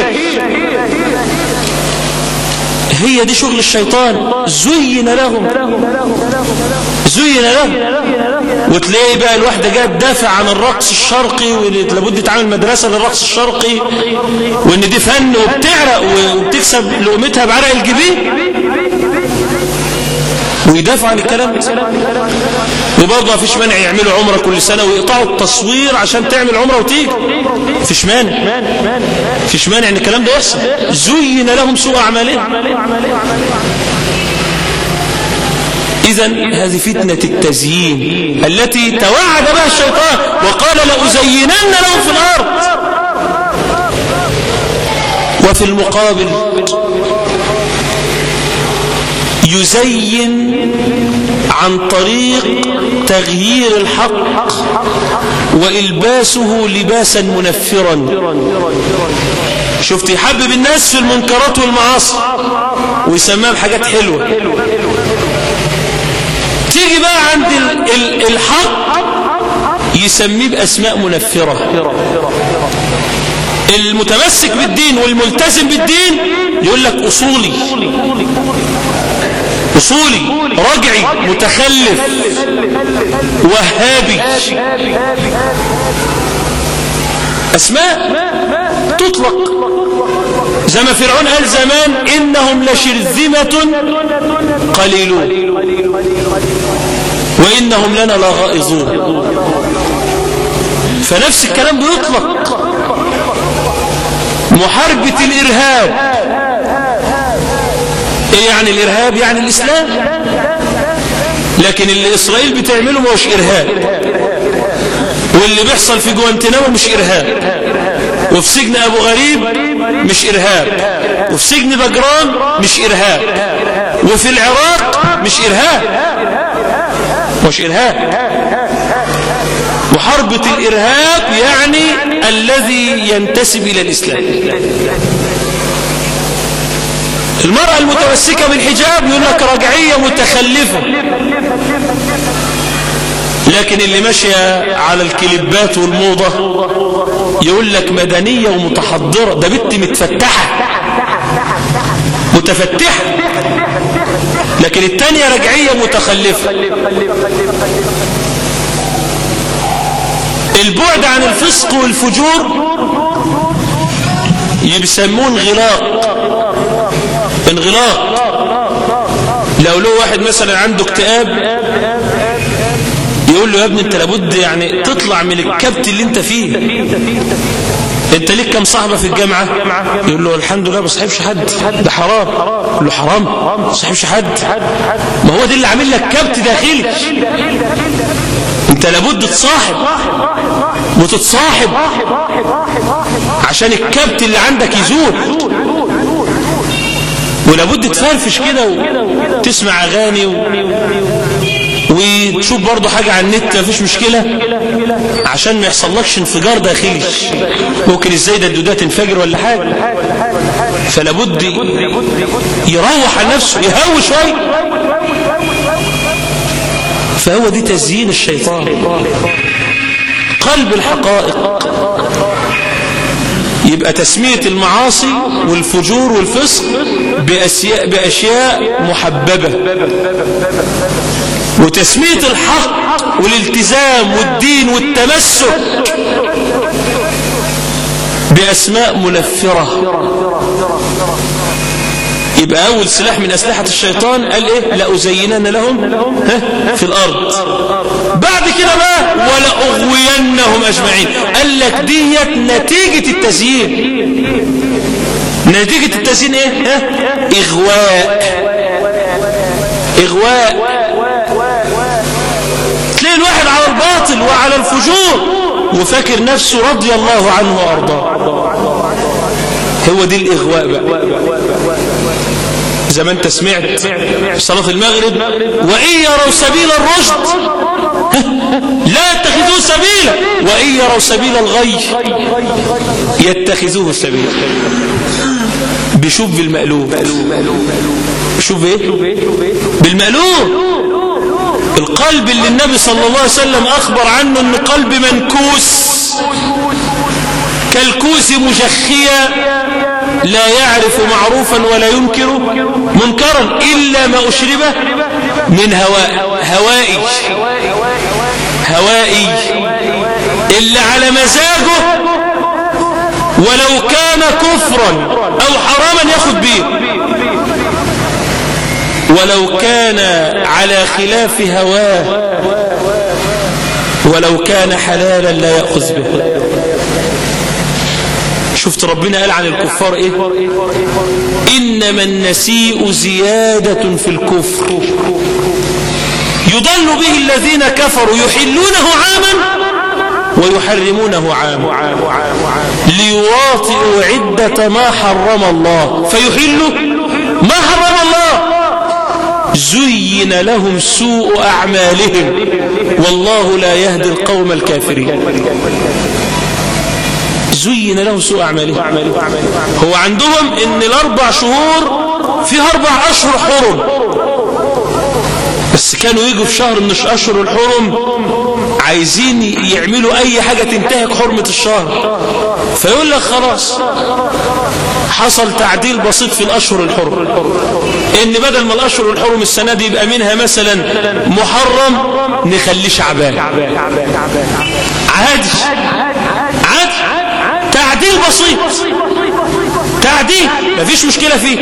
هي دي شغل الشيطان زين لهم زين لهم وتلاقي بقى الواحدة جايه تدافع عن الرقص الشرقي ولابد تعمل مدرسة للرقص الشرقي وان دي فن وبتعرق وبتكسب لقمتها بعرق الجبين ويدافع عن الكلام ده وبرضه ما فيش مانع يعملوا عمره كل سنه ويقطعوا التصوير عشان تعمل عمره وتيجي فيش مانع فيش مانع ان الكلام ده يحصل زين لهم سوء اعمالهم إذا هذه فتنة التزيين التي توعد بها الشيطان وقال لأزينن لهم في الأرض وفي المقابل يزين عن طريق تغيير الحق وإلباسه لباسا منفرا شفت يحبب الناس في المنكرات والمعاصي ويسميها بحاجات حلوة تيجي بقى عند الحق يسميه بأسماء منفرة المتمسك بالدين والملتزم بالدين يقول لك أصولي أصولي رجعي متخلف وهابي أسماء تطلق زي ما فرعون قال زمان إنهم لشرذمة قليلون وإنهم لنا لغائظون فنفس الكلام بيطلق محاربة الإرهاب ايه يعني الارهاب يعني الاسلام لكن اللي اسرائيل بتعمله مش ارهاب واللي بيحصل في جوانتنامو مش ارهاب وفي سجن ابو غريب مش ارهاب وفي سجن بجران مش ارهاب وفي العراق مش ارهاب مش ارهاب محاربة الارهاب يعني الذي ينتسب الى الاسلام المرأة المتمسكة بالحجاب يقول لك رجعية متخلفة لكن اللي ماشية على الكليبات والموضة يقول لك مدنية ومتحضرة ده بنت متفتحة متفتحة لكن التانية رجعية متخلفة البعد عن الفسق والفجور يسمون انغلاق انغلاق لو له واحد مثلا عنده اكتئاب يقول له يا ابني انت لابد يعني تطلع من الكبت اللي انت فيه انت ليك كم صاحبة في الجامعة يقول له الحمد لله ما صاحبش حد ده حرام يقول له حرام ما صاحبش حد ما هو ده اللي عامل لك كبت داخلي انت لابد تصاحب وتتصاحب عشان الكبت اللي عندك يزول ولابد تفرفش كده وتسمع اغاني و... وتشوف برضو حاجة على النت مفيش مشكلة عشان ما يحصلكش انفجار داخلي ممكن ازاي ده الدودات تنفجر ولا حاجة فلابد يروح عن نفسه يهوي شوية فهو دي تزيين الشيطان قلب الحقائق يبقى تسمية المعاصي والفجور والفسق بأشياء, بأشياء محببة وتسمية الحق والالتزام والدين والتمسك بأسماء منفرة يبقى أول سلاح من أسلحة الشيطان قال إيه لأزينن لهم ها في الأرض بعد كده بقى ولأغوينهم أجمعين قال لك ديت نتيجة التزيين نتيجة التزيين إيه ها إغواء إغواء تلاقي الواحد على الباطل وعلى الفجور وفاكر نفسه رضي الله عنه وأرضاه هو دي الإغواء بقى زي ما انت سمعت في صلاة المغرب وإن يروا سبيل الرشد لا يتخذوه سبيلا وإن يروا سبيل الغي يتخذوه سبيلا بيشوف بالمقلوب بيشوف ايه بالمقلوب القلب اللي النبي صلى الله عليه وسلم أخبر عنه أنه قلب منكوس كالكوس مجخيا لا يعرف معروفا ولا ينكر منكرا إلا ما أشربه من هواء هوائي هوائي إلا على مزاجه ولو كان كفرا أو حراما ياخذ به ولو كان على خلاف هواه ولو كان حلالا لا يأخذ به شفت ربنا قال عن الكفار ايه انما النسيء زيادة في الكفر يضل به الذين كفروا يحلونه عاما ويحرمونه عاما ليواطئوا عدة ما حرم الله فيحلوا ما حرم الله زين لهم سوء أعمالهم والله لا يهدي القوم الكافرين زين له سوء أعمالهم هو عندهم ان الاربع شهور فيها اربع اشهر حرم بس كانوا يجوا في شهر من اشهر الحرم عايزين يعملوا اي حاجة تنتهك حرمة الشهر فيقول لك خلاص حصل تعديل بسيط في الاشهر الحرم ان بدل ما الاشهر الحرم السنة دي يبقى منها مثلا محرم نخليه شعبان عادي عادي تعديل بسيط تعديل مفيش مشكلة فيه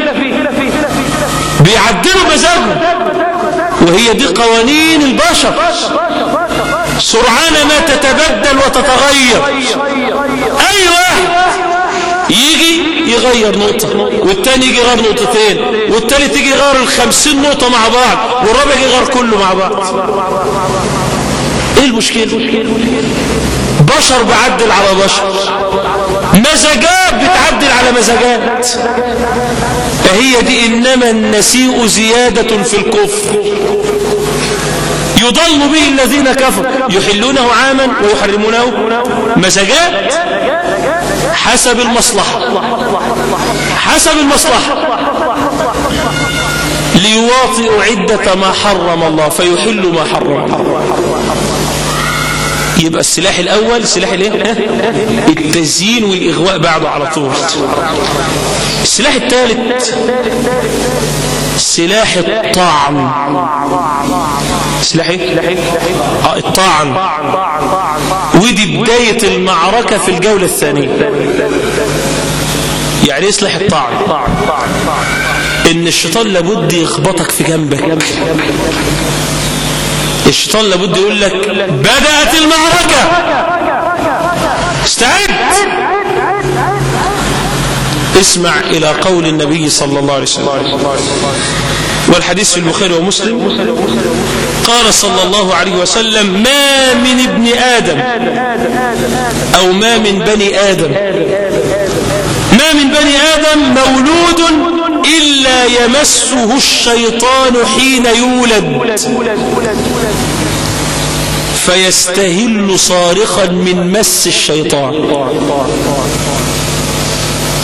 بيعدلوا مزاجهم وهي دي قوانين البشر سرعان ما تتبدل وتتغير اي واحد يجي يغير نقطة والتاني يجي يغير نقطتين والتالت يجي يغير الخمسين نقطة مع بعض والرابع يجي يغير كله مع بعض ايه المشكلة بشر بعدل على بشر مزاجات بتعدل على مزاجات فهي دي إنما النسيء زيادة في الكفر يضل به الذين كفروا يحلونه عاما ويحرمونه مزاجات حسب المصلحة حسب المصلحة ليواطئوا عدة ما حرم الله فيحل ما حرم الله يبقى السلاح الأول السلاح الايه التزيين والإغواء بعده على طول السلاح الثالث سلاح الطعن سلاح ايه اه الطعن ودي بداية المعركة في الجولة الثانية يعني يصلح الطعن ان الشيطان لابد يخبطك في جنبك الشيطان لابد يقول لك بدأت المعركة استعد اسمع إلى قول النبي صلى الله عليه وسلم والحديث في البخاري ومسلم قال صلى الله عليه وسلم ما من ابن آدم أو ما من بني آدم ما من بني آدم مولود إلا يمسه الشيطان حين يولد فيستهل صارخا من مس الشيطان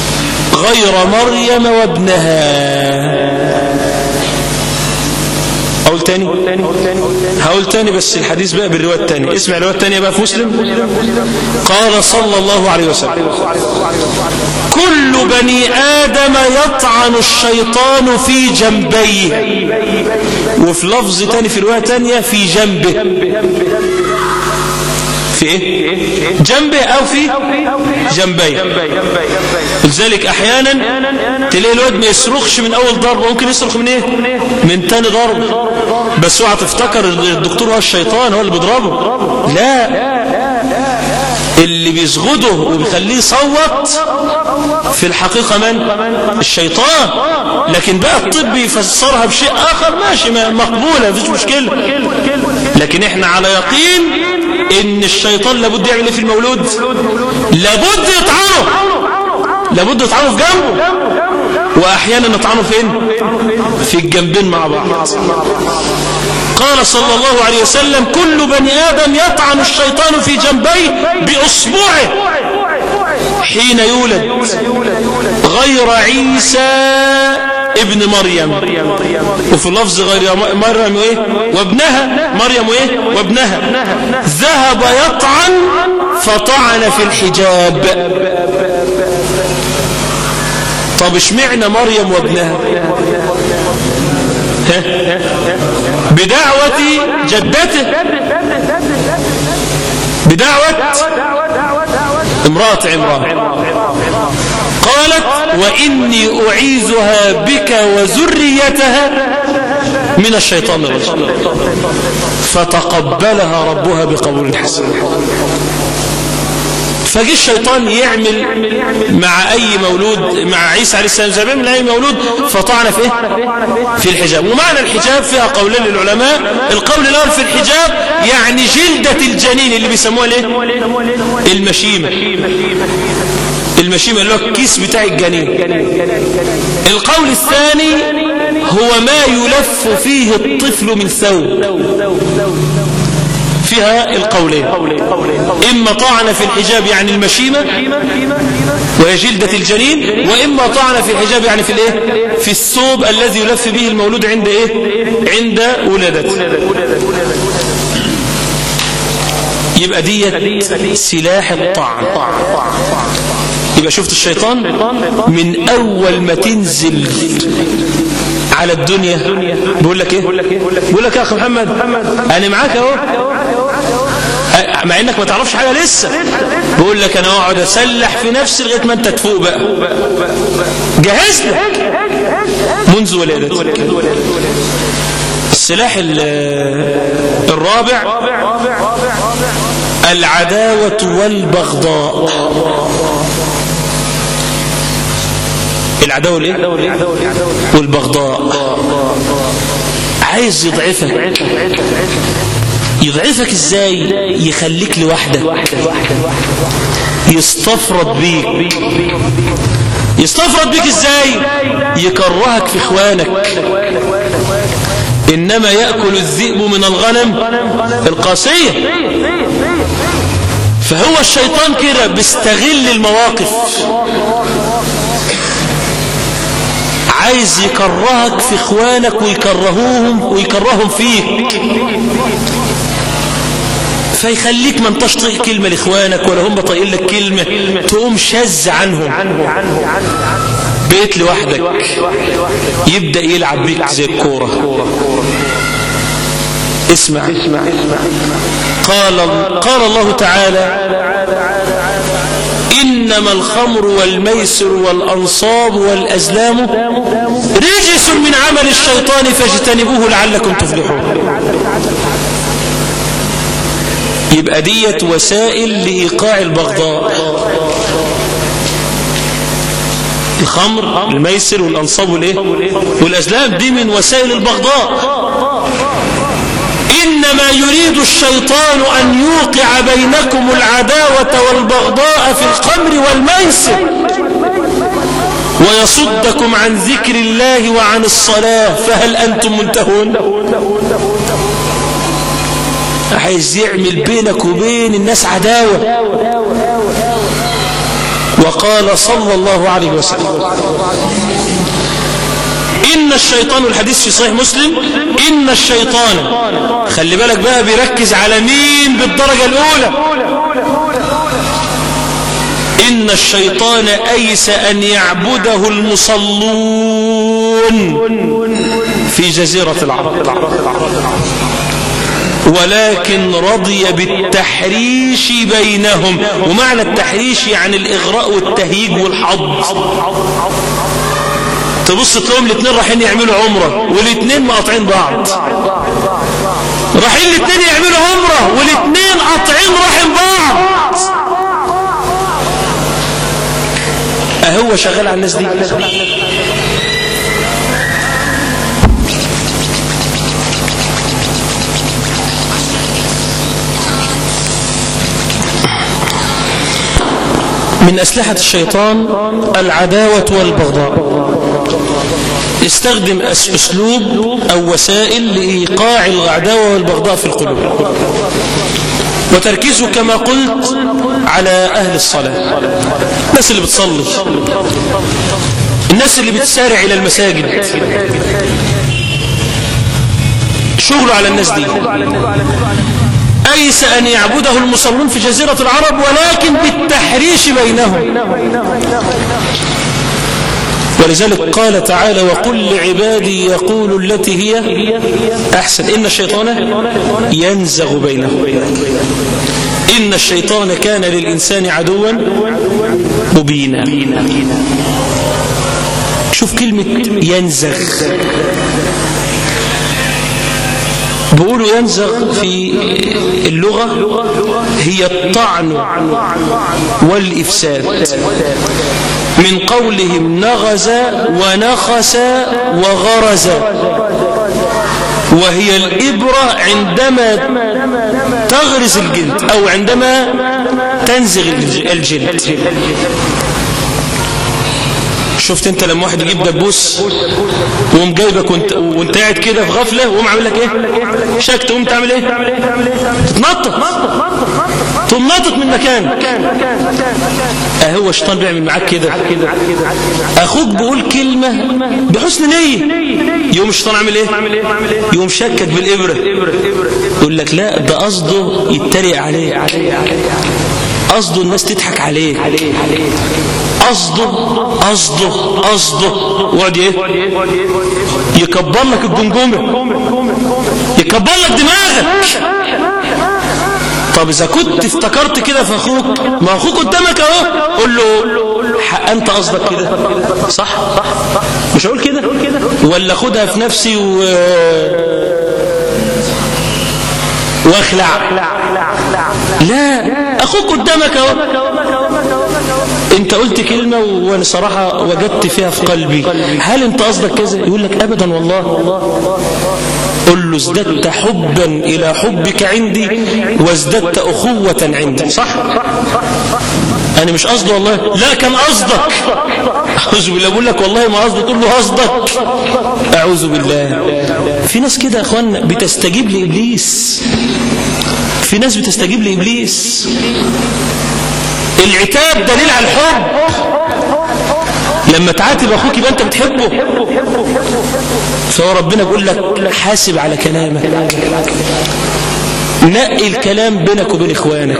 غير مريم وابنها أقول تاني هقول تاني بس الحديث بقى بالرواية التانية اسمع الرواية التانية بقى في مسلم قال صلى الله عليه وسلم كل بني آدم يطعن الشيطان في جنبيه وفي لفظ تاني في رواية تانية في جنبه في ايه جنبه او في جنبيه لذلك احيانا تلاقي الواد ما يصرخش من اول ضربه ممكن يصرخ من ايه من تاني ضرب بس اوعى تفتكر الدكتور هو الشيطان هو اللي بيضربه لا اللي بيزغده وبيخليه يصوت في الحقيقة من الشيطان لكن بقى الطب يفسرها بشيء آخر ماشي مقبولة مفيش مشكلة لكن احنا على يقين ان الشيطان لابد يعمل ايه في المولود لابد يطعنه لابد يطعنه في جنبه واحيانا نطعنه فين في الجنبين مع بعض قال صلى الله عليه وسلم كل بني آدم يطعن الشيطان في جنبيه بأصبعه حين يولد غير عيسى ابن مريم وفي لفظ غير مريم ايه وابنها مريم ايه وابنها ذهب يطعن فطعن في الحجاب طب اشمعنى مريم وابنها بدعوة جدته بدعوة امرأة عمران قالت وإني أعيذها بك وذريتها من الشيطان الرجيم فتقبلها ربها بقبول حسن فجي الشيطان يعمل مع أي مولود مع عيسى عليه السلام زي من أي مولود فطعن في إيه؟ في الحجاب ومعنى الحجاب فيها قولين للعلماء القول الأول في الحجاب يعني جلدة الجنين اللي بيسموها ليه المشيمة المشيمة اللي هو الكيس بتاع الجنين القول الثاني هو ما يلف فيه الطفل من ثوب فيها القولين إما طعن في الحجاب يعني المشيمة وهي جلدة الجنين وإما طعن في الحجاب يعني في الايه في الثوب الذي يلف به المولود عند ايه عند ولادته يبقى دي سلاح الطعن يبقى شفت الشيطان من أول ما تنزل على الدنيا بقول لك ايه بقول لك يا اخي محمد انا معاك اهو مع انك ما تعرفش حاجه لسه بقول لك انا اقعد اسلح في نفسي لغايه ما انت تفوق بقى جهز لك منذ ولادتك السلاح الرابع العداوه والبغضاء العداوة الايه والبغضاء عايز يضعفك يضعفك ازاي يخليك لوحدك يستفرد بيك يستفرد بيك ازاي يكرهك في اخوانك انما يأكل الذئب من الغنم القاسية فهو الشيطان كده بيستغل المواقف عايز يكرهك في اخوانك ويكرهوهم ويكرههم فيك فيخليك ما انتش طايق كلمة لاخوانك ولا هم طايقين لك كلمة تقوم شز عنهم بيت لوحدك يبدأ يلعب بيك زي الكورة اسمع قال قال الله تعالى إنما الخمر والميسر والأنصاب والأزلام رجس من عمل الشيطان فاجتنبوه لعلكم تفلحون يبقى ديت وسائل لإيقاع البغضاء الخمر الميسر والأنصاب والإيه والأزلام دي من وسائل البغضاء إنما يريد الشيطان أن يوقع بينكم العداوة والبغضاء في الخمر والميسر ويصدكم عن ذكر الله وعن الصلاة فهل أنتم منتهون عايز يعمل بينك وبين الناس عداوة وقال صلى الله عليه وسلم إن الشيطان الحديث في صحيح مسلم إن الشيطان خلي بالك بقى بيركز على مين بالدرجة الأولى إن الشيطان أيس أن يعبده المصلون في جزيرة العرب ولكن رضي بالتحريش بينهم ومعنى التحريش يعني الإغراء والتهيج والحض تبص تلاقيهم الاثنين رايحين يعملوا عمرة والاثنين مقاطعين بعض رايحين الاثنين يعملوا عمرة والاثنين قاطعين رحم بعض اهو شغال على الناس دي من أسلحة الشيطان العداوة والبغضاء استخدم أسلوب أو وسائل لإيقاع العداوة والبغضاء في القلوب وتركيزه كما قلت على أهل الصلاة الناس اللي بتصلي الناس اللي بتسارع إلى المساجد شغله على الناس دي أيس أن يعبده المصلون في جزيرة العرب ولكن بالتحريش بينهم ولذلك قال تعالى وقل لعبادي يقول التي هي أحسن إن الشيطان ينزغ بينهم إن الشيطان كان للإنسان عدوا مبينا شوف كلمة ينزغ بيقولوا ينزغ في اللغة هي الطعن والإفساد من قولهم نغز ونخس وغرز وهي الإبرة عندما تغرز الجلد أو عندما تنزغ الجلد شفت انت لما واحد يجيب دبوس وقوم جايبك وانت, وانت قاعد كده في غفله وقوم عامل لك ايه شك تقوم تعمل ايه تتنطط تقوم ناطط من مكانك اهو الشيطان بيعمل معاك كده اخوك بيقول كلمه بحسن نيه يقوم الشيطان عامل ايه يقوم شكك بالابره يقول لك لا ده قصده يتريق عليك قصده الناس تضحك عليه قصده قصده قصده وقعد ايه يكبر لك الجمجمه يكبر لك دماغك طب اذا كنت افتكرت كده في اخوك ما اخوك قدامك اهو قول له حق انت قصدك كده صح مش هقول كده ولا خدها في نفسي و واخلع لا اخوك قدامك اهو انت قلت كلمة وانا صراحة وجدت فيها في قلبي هل انت قصدك كذا يقول لك ابدا والله قل له ازددت حبا الى حبك عندي وازددت اخوة عندي صح انا مش قصدي والله لا كان قصدك اعوذ بالله بقول لك والله ما قصدي تقول له قصدك اعوذ بالله في ناس كده يا اخوانا بتستجيب لابليس في ناس بتستجيب لابليس العتاب دليل على الحب لما تعاتب اخوك يبقى انت بتحبه فهو ربنا بيقول لك حاسب على كلامك نقي الكلام بينك وبين اخوانك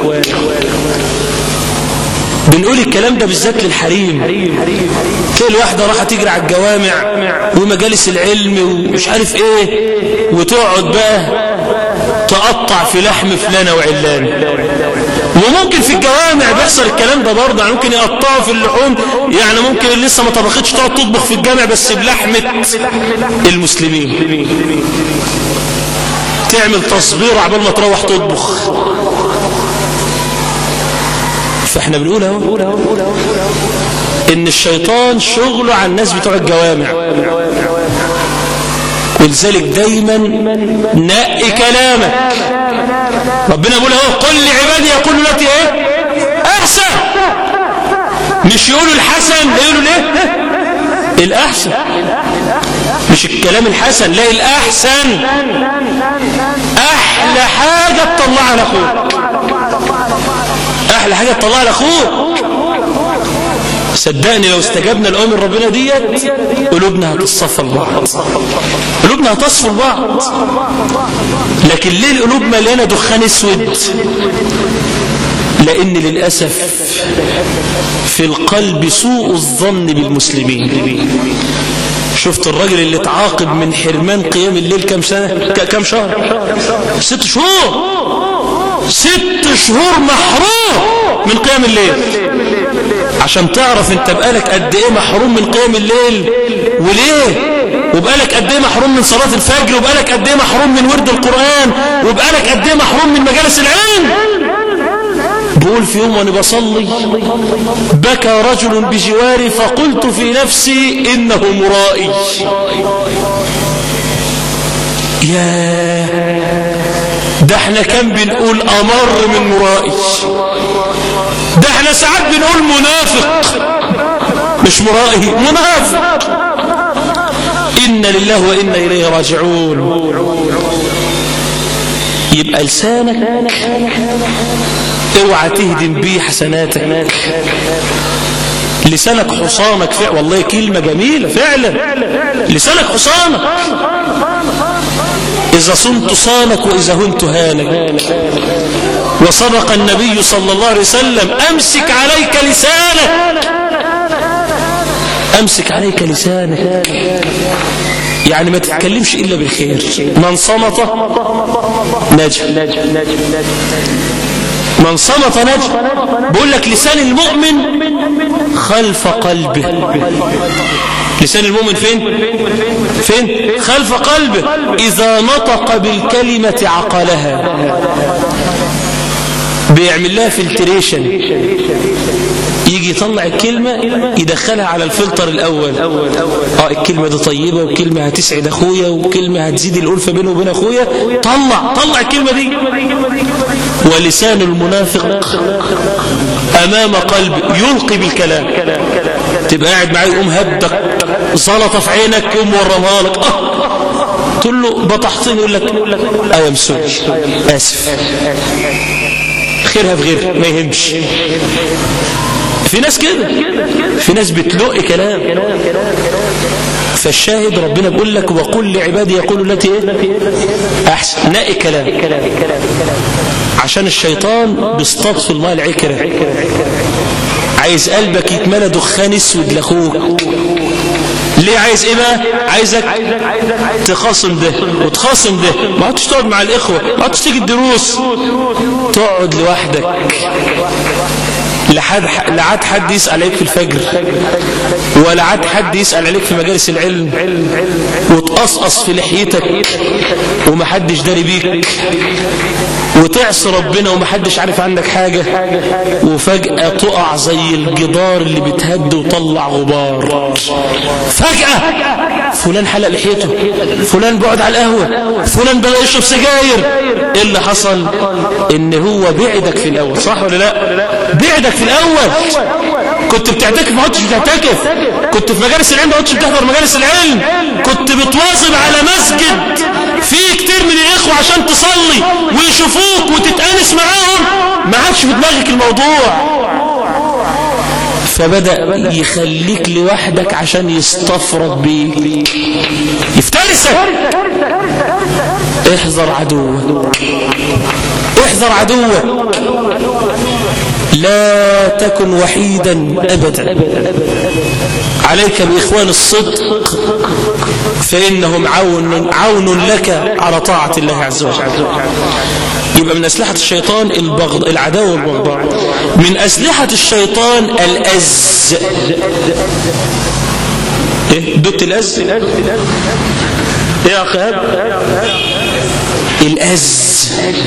بنقول الكلام ده بالذات للحريم تلاقي الواحدة راح تجري على الجوامع ومجالس العلم ومش عارف ايه وتقعد بقى تقطع في لحم فلانة وعلان وممكن في الجوامع بيحصل الكلام ده برضه يعني ممكن يقطعوا في اللحوم يعني ممكن لسه ما طبختش تقعد تطبخ في الجامع بس بلحمة المسلمين تعمل تصبير عبال ما تروح تطبخ فاحنا بنقول اهو ان الشيطان شغله على الناس بتوع الجوامع ولذلك دايما نقي كلامك ربنا يقول اهو قل لعبادي يقولوا التي ايه احسن مش يقولوا الحسن يقولوا ليه الاحسن مش الكلام الحسن لا الاحسن احلى حاجه تطلعها لاخوك احلى حاجه تطلعها لاخوك صدقني لو استجبنا لأمر ربنا ديت قلوبنا هتصفى لبعض قلوبنا هتصفى لبعض لكن ليه القلوب مليانة دخان اسود لأن للأسف في القلب سوء الظن بالمسلمين شفت الراجل اللي اتعاقب من حرمان قيام الليل كم سنة كم شهر ست شهور ست شهور محروم من قيام الليل عشان تعرف انت بقالك قد ايه محروم من قيام الليل وليه وبقالك قد ايه محروم من صلاة الفجر وبقالك قد ايه محروم من ورد القرآن وبقالك قد ايه محروم من مجالس العلم بقول في يوم وانا بصلي بكى رجل بجواري فقلت في نفسي انه مرائي يا ده احنا كم بنقول امر من مرائي ده احنا ساعات بنقول منافق مش مرائي منافق إن لله وإنا إليه راجعون يبقى لسانك اوعى تهدم بيه حسناتك لسانك حصانك فعلا والله كلمة جميلة فعلا لسانك حصانك إذا صنت صانك وإذا هنت هانك وصدق النبي صلى الله عليه وسلم أمسك عليك لسانك أمسك عليك لسانك يعني ما تتكلمش إلا بالخير من صمت نجح من صمت نجح بقول لك لسان المؤمن خلف قلبه لسان المؤمن فين فين خلف قلبه إذا نطق بالكلمة عقلها بيعمل لها فلتريشن يجي يطلع الكلمة يدخلها على الفلتر الأول اه الكلمة دي طيبة وكلمة هتسعد أخويا وكلمة هتزيد الألفة بينه وبين أخويا طلع طلع الكلمة دي ولسان المنافق أمام قلب يلقي بالكلام تبقى قاعد معاه يقوم هبك زلطة في عينك يقوم ورمها لك اه تقول له بطحتني يقول لك أيام سوري آسف خيرها في غيرها ما يهمش في ناس كده في ناس بتلق كلام فالشاهد ربنا بيقول لك وقل لعبادي يقولوا التي ايه احسن نقي كلام عشان الشيطان بيصطاد في الماء العكره عايز قلبك يتملى دخان اسود لاخوك ليه عايز ايه بقى عايزك تخاصم ده وتخاصم ده ما عادش تقعد مع الاخوه ما عادش تيجي الدروس تقعد لوحدك لحد لا عاد حد يسأل عليك في الفجر ولا عاد حد يسأل عليك في مجالس العلم وتقصقص في لحيتك ومحدش داري بيك وتعصي ربنا ومحدش عارف عنك حاجة وفجأة تقع زي الجدار اللي بتهد وطلع غبار فجأة فلان حلق لحيته فلان بعد على القهوة فلان بقى يشرب سجاير ايه اللي حصل ان هو بعدك في الاول صح ولا لا بعدك في الاول كنت بتعتكف ما كنتش بتعتكف كنت في مجالس العلم ما كنتش بتحضر مجالس العلم كنت بتواظب على مسجد فيه كتير من الاخوه عشان تصلي ويشوفوك وتتانس معاهم ما عادش في دماغك الموضوع فبدأ يخليك لوحدك عشان يستفرد بيك يفترسك احذر عدوك احذر عدوك لا تكن وحيدا أبدا عليك بإخوان الصدق فإنهم عون, عون لك على طاعة الله عز وجل يبقى من أسلحة الشيطان البغض العداوة والبغضاء من أسلحة الشيطان الأز إيه دوت الأز إيه يا أخاب الأز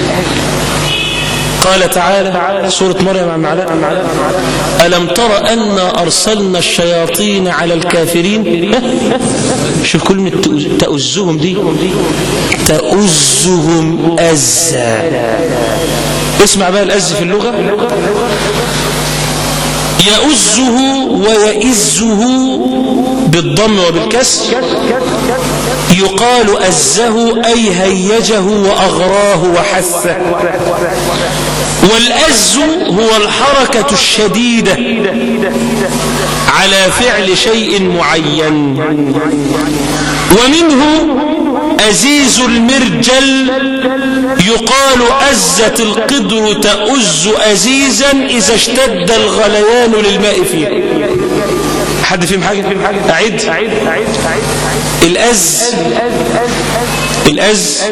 قال تعالى سورة مريم عن معلاء ألم تر أن أرسلنا الشياطين على الكافرين شوف كلمة تأزهم دي تأزهم أزا اسمع بقى الأز في اللغة يؤزه ويئزه بالضم وبالكسر يقال أزه أي هيجه وأغراه وحثه والأز هو الحركة الشديدة على فعل شيء معين ومنه أزيز المرجل يقال أزت القدر تأز أزيزا إذا اشتد الغليان للماء فيه حد فيهم حاجة أعيد الأز الأز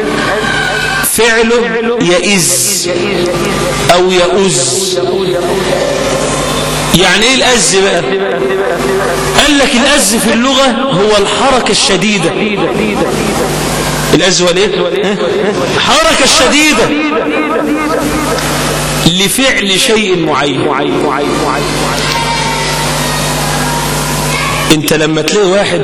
فعله يئز أو يؤز يعني ايه الأز بقى قال لك الأز في اللغة هو الحركة الشديدة الأز هو الايه حركة الشديدة لفعل شيء معين انت لما تلاقي واحد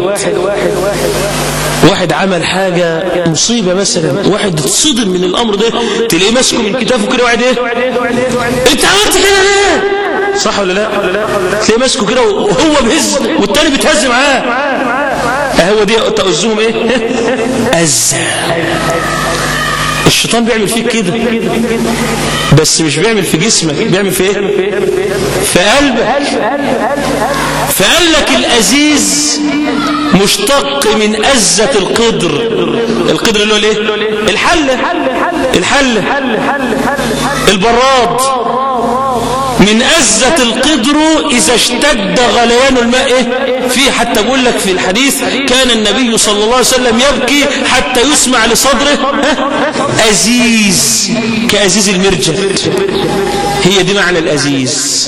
واحد عمل حاجة مصيبة مثلا واحد اتصدم من الأمر ده تلاقيه ماسكه من كتافه كده واحد ايه انت عملت كده ليه صح ولا لا تلاقيه ماسكه كده وهو بهز والتاني بيتهز معاه هو دي تأزهم ايه أز الشيطان بيعمل فيك كده بس مش بيعمل في جسمك بيعمل في ايه في قلبك فقال لك الأزيز مشتق من أزة القدر القدر اللي هو الايه الحلة الحلة البراد من أزة القدر إذا اشتد غليان الماء فيه حتى بقول لك في الحديث كان النبي صلى الله عليه وسلم يبكي حتى يسمع لصدره أزيز كأزيز المرجل هي دي معنى الأزيز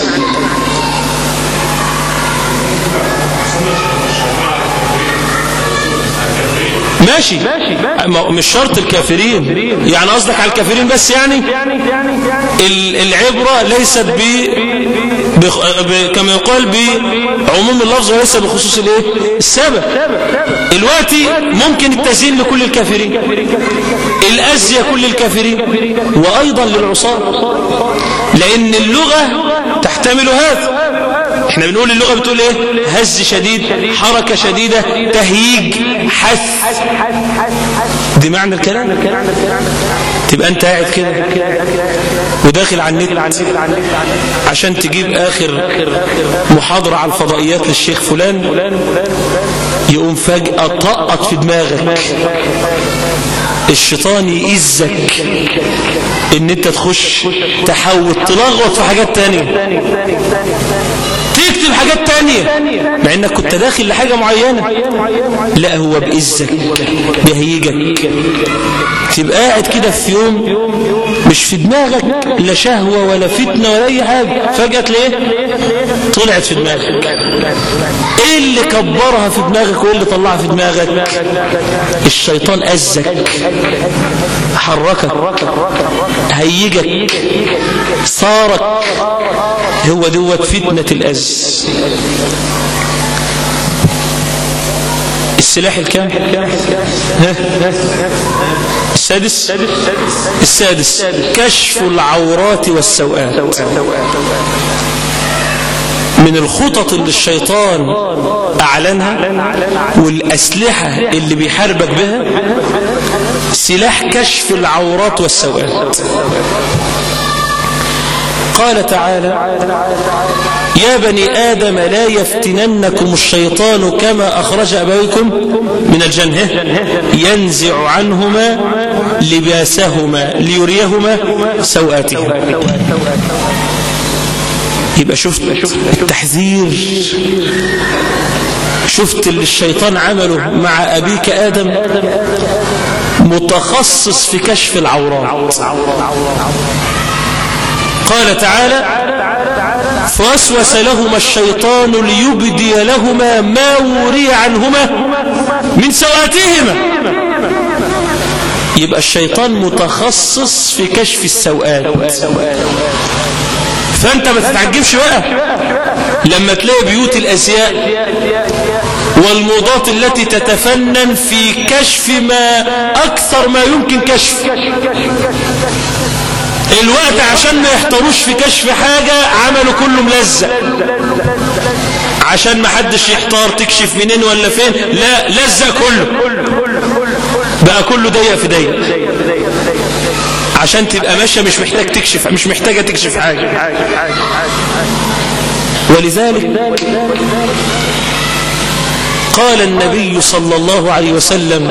ماشي مش شرط الكافرين يعني قصدك على الكافرين بس يعني العبرة ليست ب... ب... كما يقال بعموم اللفظ وليس بخصوص الايه السبب دلوقتي ممكن التزيين لكل الكافرين الأزية كل الكافرين وأيضا للعصاة لأن اللغة تحتمل هذا احنا بنقول اللغة بتقول ايه هز شديد حركة شديدة تهييج حث دي معنى الكلام تبقى انت قاعد كده وداخل على النت عشان تجيب اخر محاضرة على الفضائيات للشيخ فلان يقوم فجأة طقط في دماغك الشيطان يئزك ان انت تخش تحاول تلغوط في حاجات تانية تكتب حاجات تانية مع انك كنت داخل لحاجة معينة لا هو بإذك بيهيجك تبقى قاعد كده في يوم مش في دماغك لا شهوة ولا فتنة ولا اي حاجة فجأة تلاقيه طلعت في دماغك ايه اللي كبرها في دماغك وايه اللي طلعها في دماغك الشيطان أزك حركك هيجك صارك هو دوت فتنة الأز السلاح الكام السادس السادس كشف العورات والسوءات من الخطط اللي الشيطان أعلنها والأسلحة اللي بيحاربك بها سلاح كشف العورات والسوءات قال تعالى يا بني آدم لا يفتننكم الشيطان كما أخرج أبويكم من الجنة ينزع عنهما لباسهما ليريهما سوآتهما يبقى شفت التحذير شفت اللي الشيطان عمله مع أبيك آدم متخصص في كشف العورات قال تعالى فوسوس لهما الشيطان ليبدي لهما ما وري عنهما من سوآتهما يبقى الشيطان متخصص في كشف السوآت فانت ما تتعجبش بقى لما تلاقي بيوت الازياء والموضات التي تتفنن في كشف ما اكثر ما يمكن كشف الوقت عشان ما يحتروش في كشف حاجة عملوا كله ملزق عشان ما حدش يحتار تكشف منين ولا فين لا لزق كله بقى كله ضيق في ضيق عشان تبقى ماشيه مش محتاج تكشف مش محتاجه تكشف حاجه ولذلك قال النبي صلى الله عليه وسلم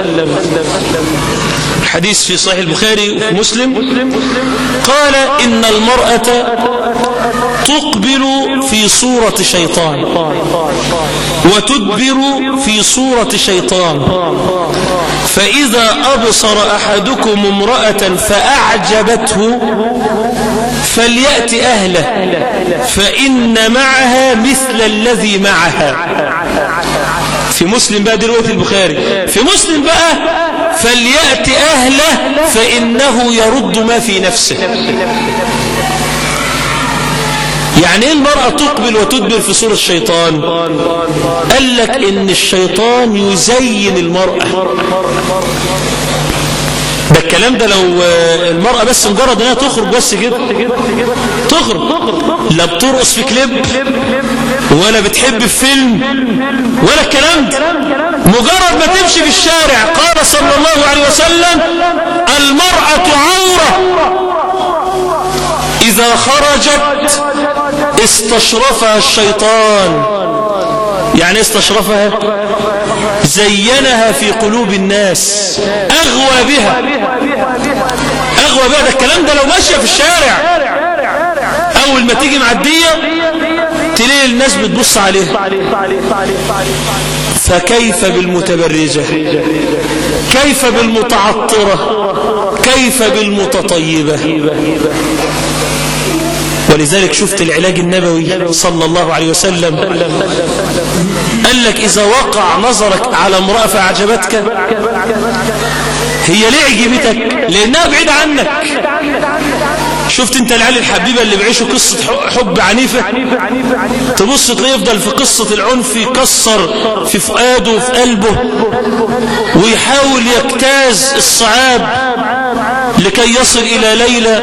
الحديث في صحيح البخاري وفي مسلم قال إن المرأة تقبل في صورة شيطان وتدبر في صورة شيطان فإذا أبصر أحدكم امرأة فأعجبته فليأت أهله فإن معها مثل الذي معها في مسلم بقى دلوقتي البخاري في مسلم بقى فليأت أهله فإنه يرد ما في نفسه يعني ايه المرأة تقبل وتدبر في صورة الشيطان قال لك ان الشيطان يزين المرأة ده الكلام ده لو المرأة بس مجرد انها تخرج بس كده تخرج لا بترقص في كليب ولا بتحب في فيلم ولا الكلام ده مجرد ما تمشي في الشارع قال صلى الله عليه وسلم المرأة عورة إذا خرجت استشرفها الشيطان يعني استشرفها زينها في قلوب الناس أغوى بها أغوى بها ده الكلام ده لو ماشية في الشارع أول ما تيجي معدية تلاقي الناس بتبص عليها فكيف بالمتبرجة كيف بالمتعطرة كيف بالمتطيبة ولذلك شفت العلاج النبوي صلى الله عليه وسلم قال لك إذا وقع نظرك على امرأة فأعجبتك هي ليه عجبتك لأنها بعيدة عنك شفت انت العيال الحبيبة اللي بيعيشوا قصة حب عنيفة تبص تلاقيه يفضل في قصة العنف يكسر في فؤاده وفي قلبه ويحاول يجتاز الصعاب لكي يصل إلى ليلى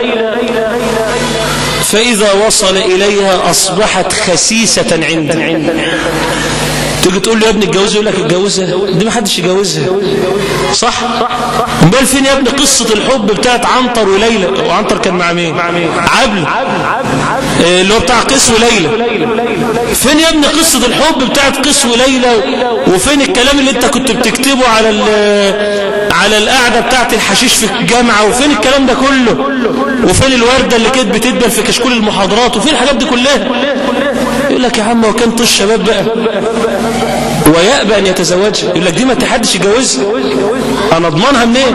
فإذا وصل إليها أصبحت خسيسة عنده تيجي تقول له يا ابني اتجوزها يقول لك اتجوزها دي ما حدش يجوزها صح امال فين يا ابني قصة الحب بتاعت عنتر وليلى وعنتر كان مع مين عبل اللي هو بتاع قيس وليلى فين يا ابني قصة الحب بتاعت قيس وليلى وفين الكلام اللي انت كنت بتكتبه على على القعدة بتاعت الحشيش في الجامعة وفين الكلام ده كله وفين الوردة اللي كانت بتدبر في كشكول المحاضرات وفين الحاجات دي كلها يقول لك يا عم وكان طش الشباب بقى ويأبى أن يتزوجها يقول لك دي ما تحدش يجوزها أنا أضمنها منين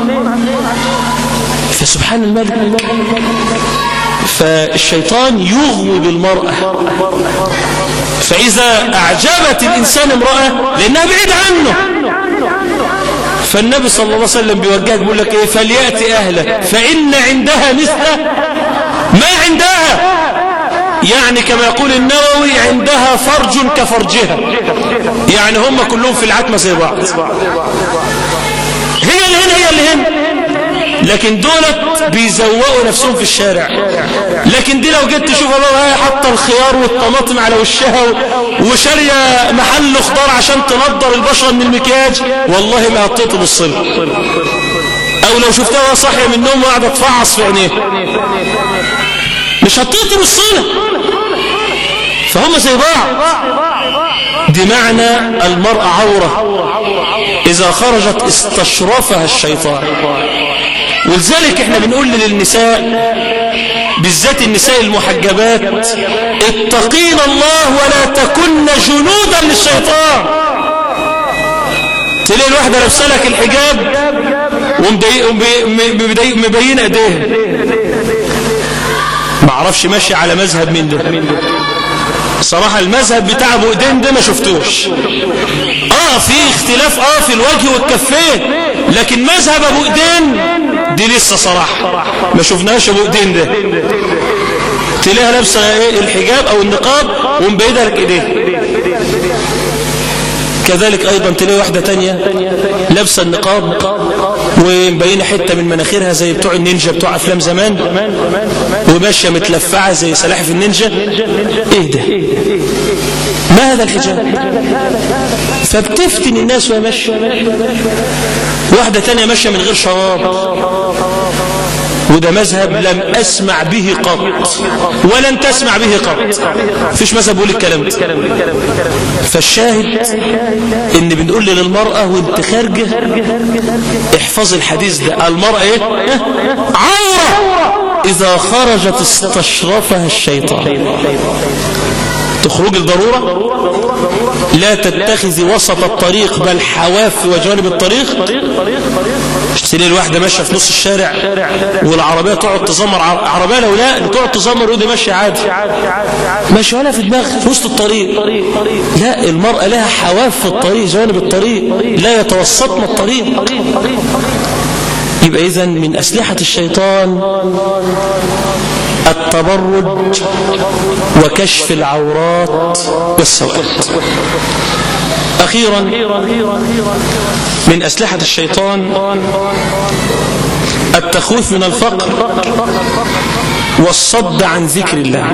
فسبحان الملك فالشيطان يغوي بالمرأة فإذا أعجبت الإنسان امرأة لأنها بعيد عنه فالنبي صلى الله عليه وسلم بيوجهك بيقول لك إيه فليأتي أهله فإن عندها مثل ما عندها يعني كما يقول النووي عندها فرج كفرجها يعني هم كلهم في العتمة زي بعض هي اللي هنا هي اللي هنا لكن دولت بيزوقوا نفسهم في الشارع لكن دي لو جيت تشوفها بقى هي حاطه الخيار والطماطم على وشها وشاريه محل خضار عشان تنضر البشره من المكياج والله ما هتطلب الصله او لو شفتها صاحيه من النوم وقاعده تفعص في عينيها مش هتطلب الصله فهم زي بعض دي معنى المرأة عورة إذا خرجت استشرفها الشيطان ولذلك احنا بنقول للنساء بالذات النساء المحجبات اتقين الله ولا تكن جنودا للشيطان تلاقي الواحدة لابسه لك الحجاب ومبين ايديها ما اعرفش ماشي على مذهب من ده صراحة المذهب بتاع ابو ايدين ده ما شفتوش اه في اختلاف اه في الوجه والكفين لكن مذهب ابو ايدين دي لسه صراحة ما شفناش ابو ايدين ده تلاقيها لابسه ايه الحجاب او النقاب ومبيدها لك ايديها كذلك ايضا تلاقي واحدة تانية لابسه النقاب ومبينه حته من مناخيرها زي بتوع النينجا بتوع افلام زمان وماشيه متلفعه زي سلاحف النينجا ايه ده ما هذا الحجاب فبتفتن الناس وهي ماشيه واحده تانية ماشيه من غير شراب وده مذهب لم أسمع به قط ولن تسمع به قط فيش مذهب بيقول الكلام ده فالشاهد ان بنقول للمرأة وانت خارجة احفظ الحديث ده المرأة ايه عورة اذا خرجت استشرفها الشيطان تخرج الضرورة لا تتخذي وسط الطريق بل حواف وجانب الطريق تلاقي الواحدة ماشية في نص الشارع والعربية تقعد تزمر عربية لو لا تقعد تزمر ودي ماشية عادي ماشية ولا في دماغها في وسط الطريق لا المرأة لها حواف في الطريق جانب الطريق لا يتوسطنا الطريق يبقى إذا من أسلحة الشيطان التبرج وكشف العورات والسوءات أخيرا من أسلحة الشيطان التخويف من الفقر والصد عن ذكر الله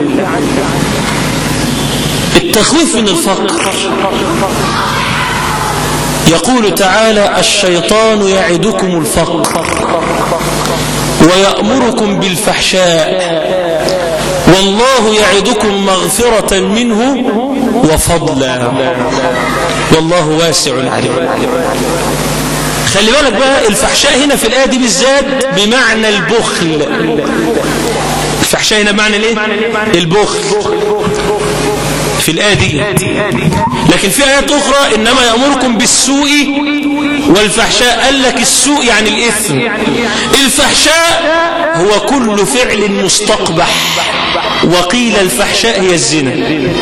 التخويف من الفقر يقول تعالى الشيطان يعدكم الفقر ويأمركم بالفحشاء والله يعدكم مغفرة منه وفضلا والله واسع عليم خلي بالك بقى الفحشاء هنا في الآية دي بالذات بمعنى البخل الفحشاء هنا بمعنى الايه البخل في الآية دي لكن في آيات أخرى إنما يأمركم بالسوء والفحشاء قال لك السوء يعني الإثم الفحشاء هو كل فعل مستقبح وقيل الفحشاء هي الزنا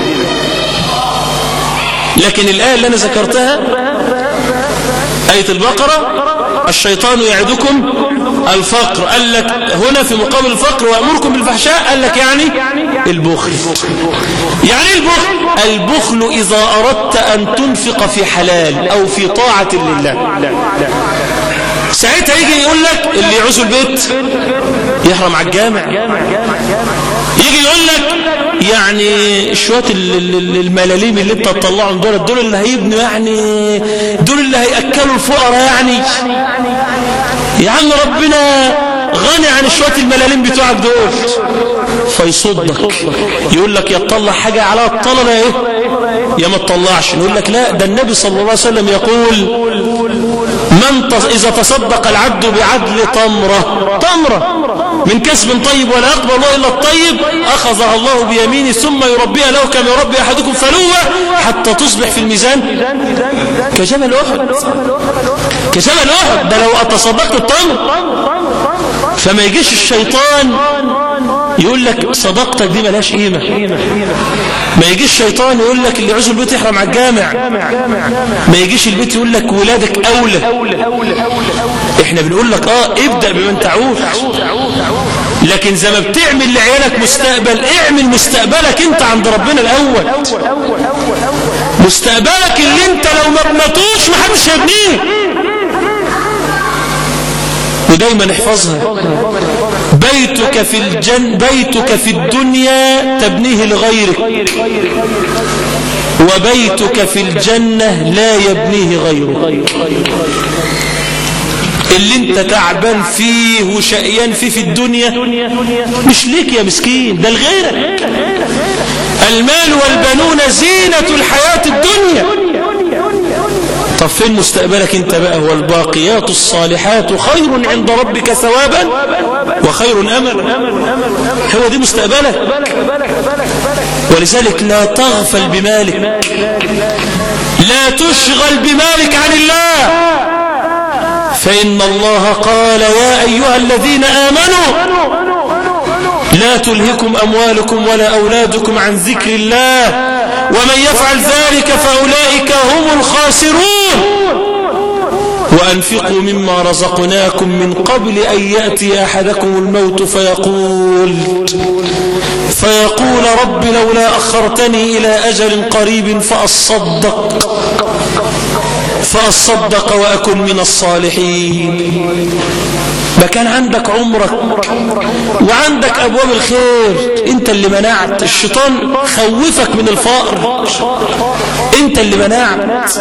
لكن الآية اللي أنا ذكرتها آية البقرة الشيطان يعدكم الفقر قال لك هنا في مقابل الفقر ويأمركم بالفحشاء قال لك يعني البخل يعني البخل البخل إذا أردت أن تنفق في حلال أو في طاعة لله ساعتها يجي يقول لك اللي يعوز البيت يحرم على الجامع يجي يقول لك يعني شوية الملاليم اللي انت تطلعهم دول دول اللي هيبنوا يعني دول اللي هيأكلوا الفقراء يعني يا عم ربنا غني عن شوية الملاليم بتوعك دول فيصدك يقول لك يا تطلع حاجة على الطلبة ايه يا ما تطلعش يقول لك لا ده النبي صلى الله عليه وسلم يقول من تص... إذا تصدق العبد بعدل تمرة تمرة من كسب طيب ولا يقبل الله إلا الطيب أخذها الله بيمينه ثم يربيها له كما يربي أحدكم فلوة حتى تصبح في الميزان كجبل أحد كجبل أحد ده لو تصدقت التمر فما يجيش الشيطان يقول لك صدقتك دي ملهاش قيمة ما يجيش الشيطان يقول لك اللي عاوز البيت يحرم على الجامع ما يجيش البيت يقول لك ولادك أولى احنا بنقول لك اه ابدأ بمن تعود لكن زي ما بتعمل لعيالك مستقبل اعمل مستقبلك انت عند ربنا الأول مستقبلك اللي انت لو ما بنتوش محدش هيبنيه ودايما احفظها بيتك في الجن بيتك في الدنيا تبنيه لغيرك وبيتك في الجنة لا يبنيه غيرك اللي انت تعبان فيه وشقيان فيه في الدنيا مش ليك يا مسكين ده لغيرك المال والبنون زينة الحياة الدنيا طب فين مستقبلك انت بقى والباقيات الصالحات خير عند ربك ثوابا وخير املا هو دي مستقبلك ولذلك لا تغفل بمالك لا تشغل بمالك عن الله فإن الله قال يا أيها الذين آمنوا لا تلهكم أموالكم ولا أولادكم عن ذكر الله ومن يفعل ذلك فأولئك هم الخاسرون وأنفقوا مما رزقناكم من قبل أن يأتي أحدكم الموت فيقول فيقول رب لولا أخرتني إلى أجل قريب فأصدق فأصدق وأكن من الصالحين ما كان عندك عمرك وعندك أبواب الخير انت اللي منعت الشيطان خوفك من الفقر انت اللي منعت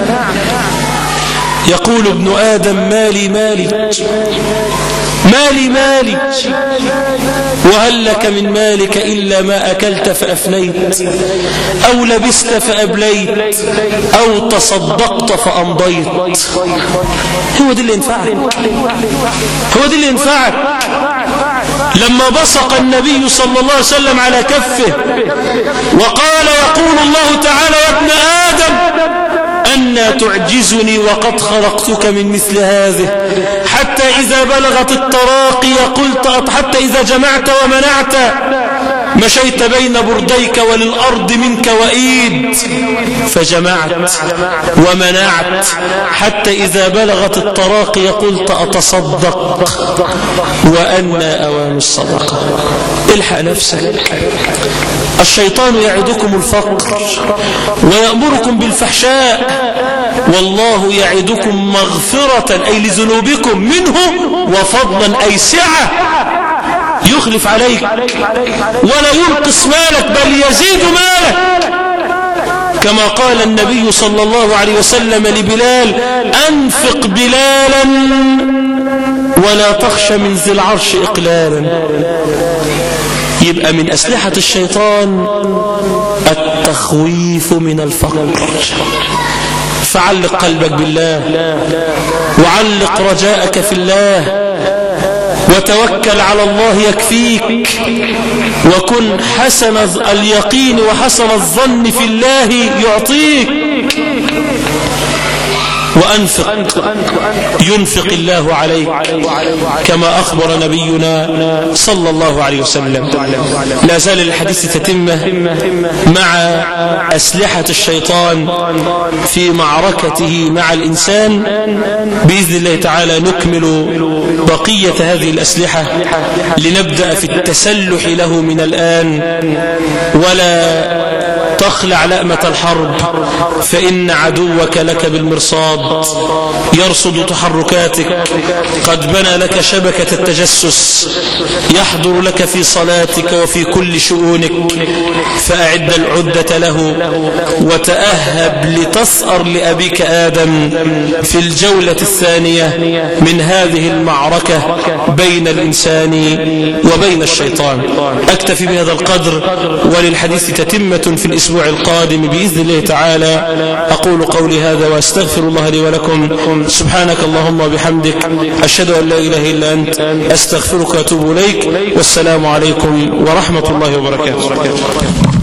يقول ابن آدم مالي مالي مالي مالي وهل لك من مالك إلا ما أكلت فأفنيت أو لبست فأبليت أو تصدقت فأمضيت هو دي اللي ينفعك هو دي اللي ينفعك لما بصق النبي صلى الله عليه وسلم على كفه وقال يقول الله تعالى يا ابن آدم أنا تعجزني وقد خلقتك من مثل هذه حتى إذا بلغت التراقي قلت حتى إذا جمعت ومنعت مشيت بين برديك وللأرض منك وإيد فجمعت ومنعت حتى إذا بلغت التراقي قلت أتصدق وأنا أوان الصدقة الحق نفسك الشيطان يعدكم الفقر ويأمركم بالفحشاء والله يعدكم مغفرة أي لذنوبكم منه وفضلا أي سعة يخلف عليك ولا ينقص مالك بل يزيد مالك كما قال النبي صلى الله عليه وسلم لبلال أنفق بلالا ولا تخش من ذي العرش إقلالا يبقى من أسلحة الشيطان التخويف من الفقر فعلق قلبك بالله وعلق رجاءك في الله وتوكل على الله يكفيك وكن حسن اليقين وحسن الظن في الله يعطيك وأنفق ينفق الله عليك كما أخبر نبينا صلى الله عليه وسلم لا زال الحديث تتمه مع أسلحة الشيطان في معركته مع الإنسان بإذن الله تعالى نكمل بقية هذه الأسلحة لنبدأ في التسلح له من الآن ولا تخلع لأمة الحرب فإن عدوك لك بالمرصاد يرصد تحركاتك قد بنى لك شبكة التجسس يحضر لك في صلاتك وفي كل شؤونك فأعد العدة له وتأهب لتسأر لأبيك آدم في الجولة الثانية من هذه المعركة بين الإنسان وبين الشيطان أكتفي بهذا القدر وللحديث تتمة في الأسبوع القادم بإذن الله تعالى أقول قولي هذا وأستغفر الله لي ولكم سبحانك اللهم وبحمدك أشهد أن لا إله إلا أنت أستغفرك وأتوب إليك والسلام عليكم ورحمة الله وبركاته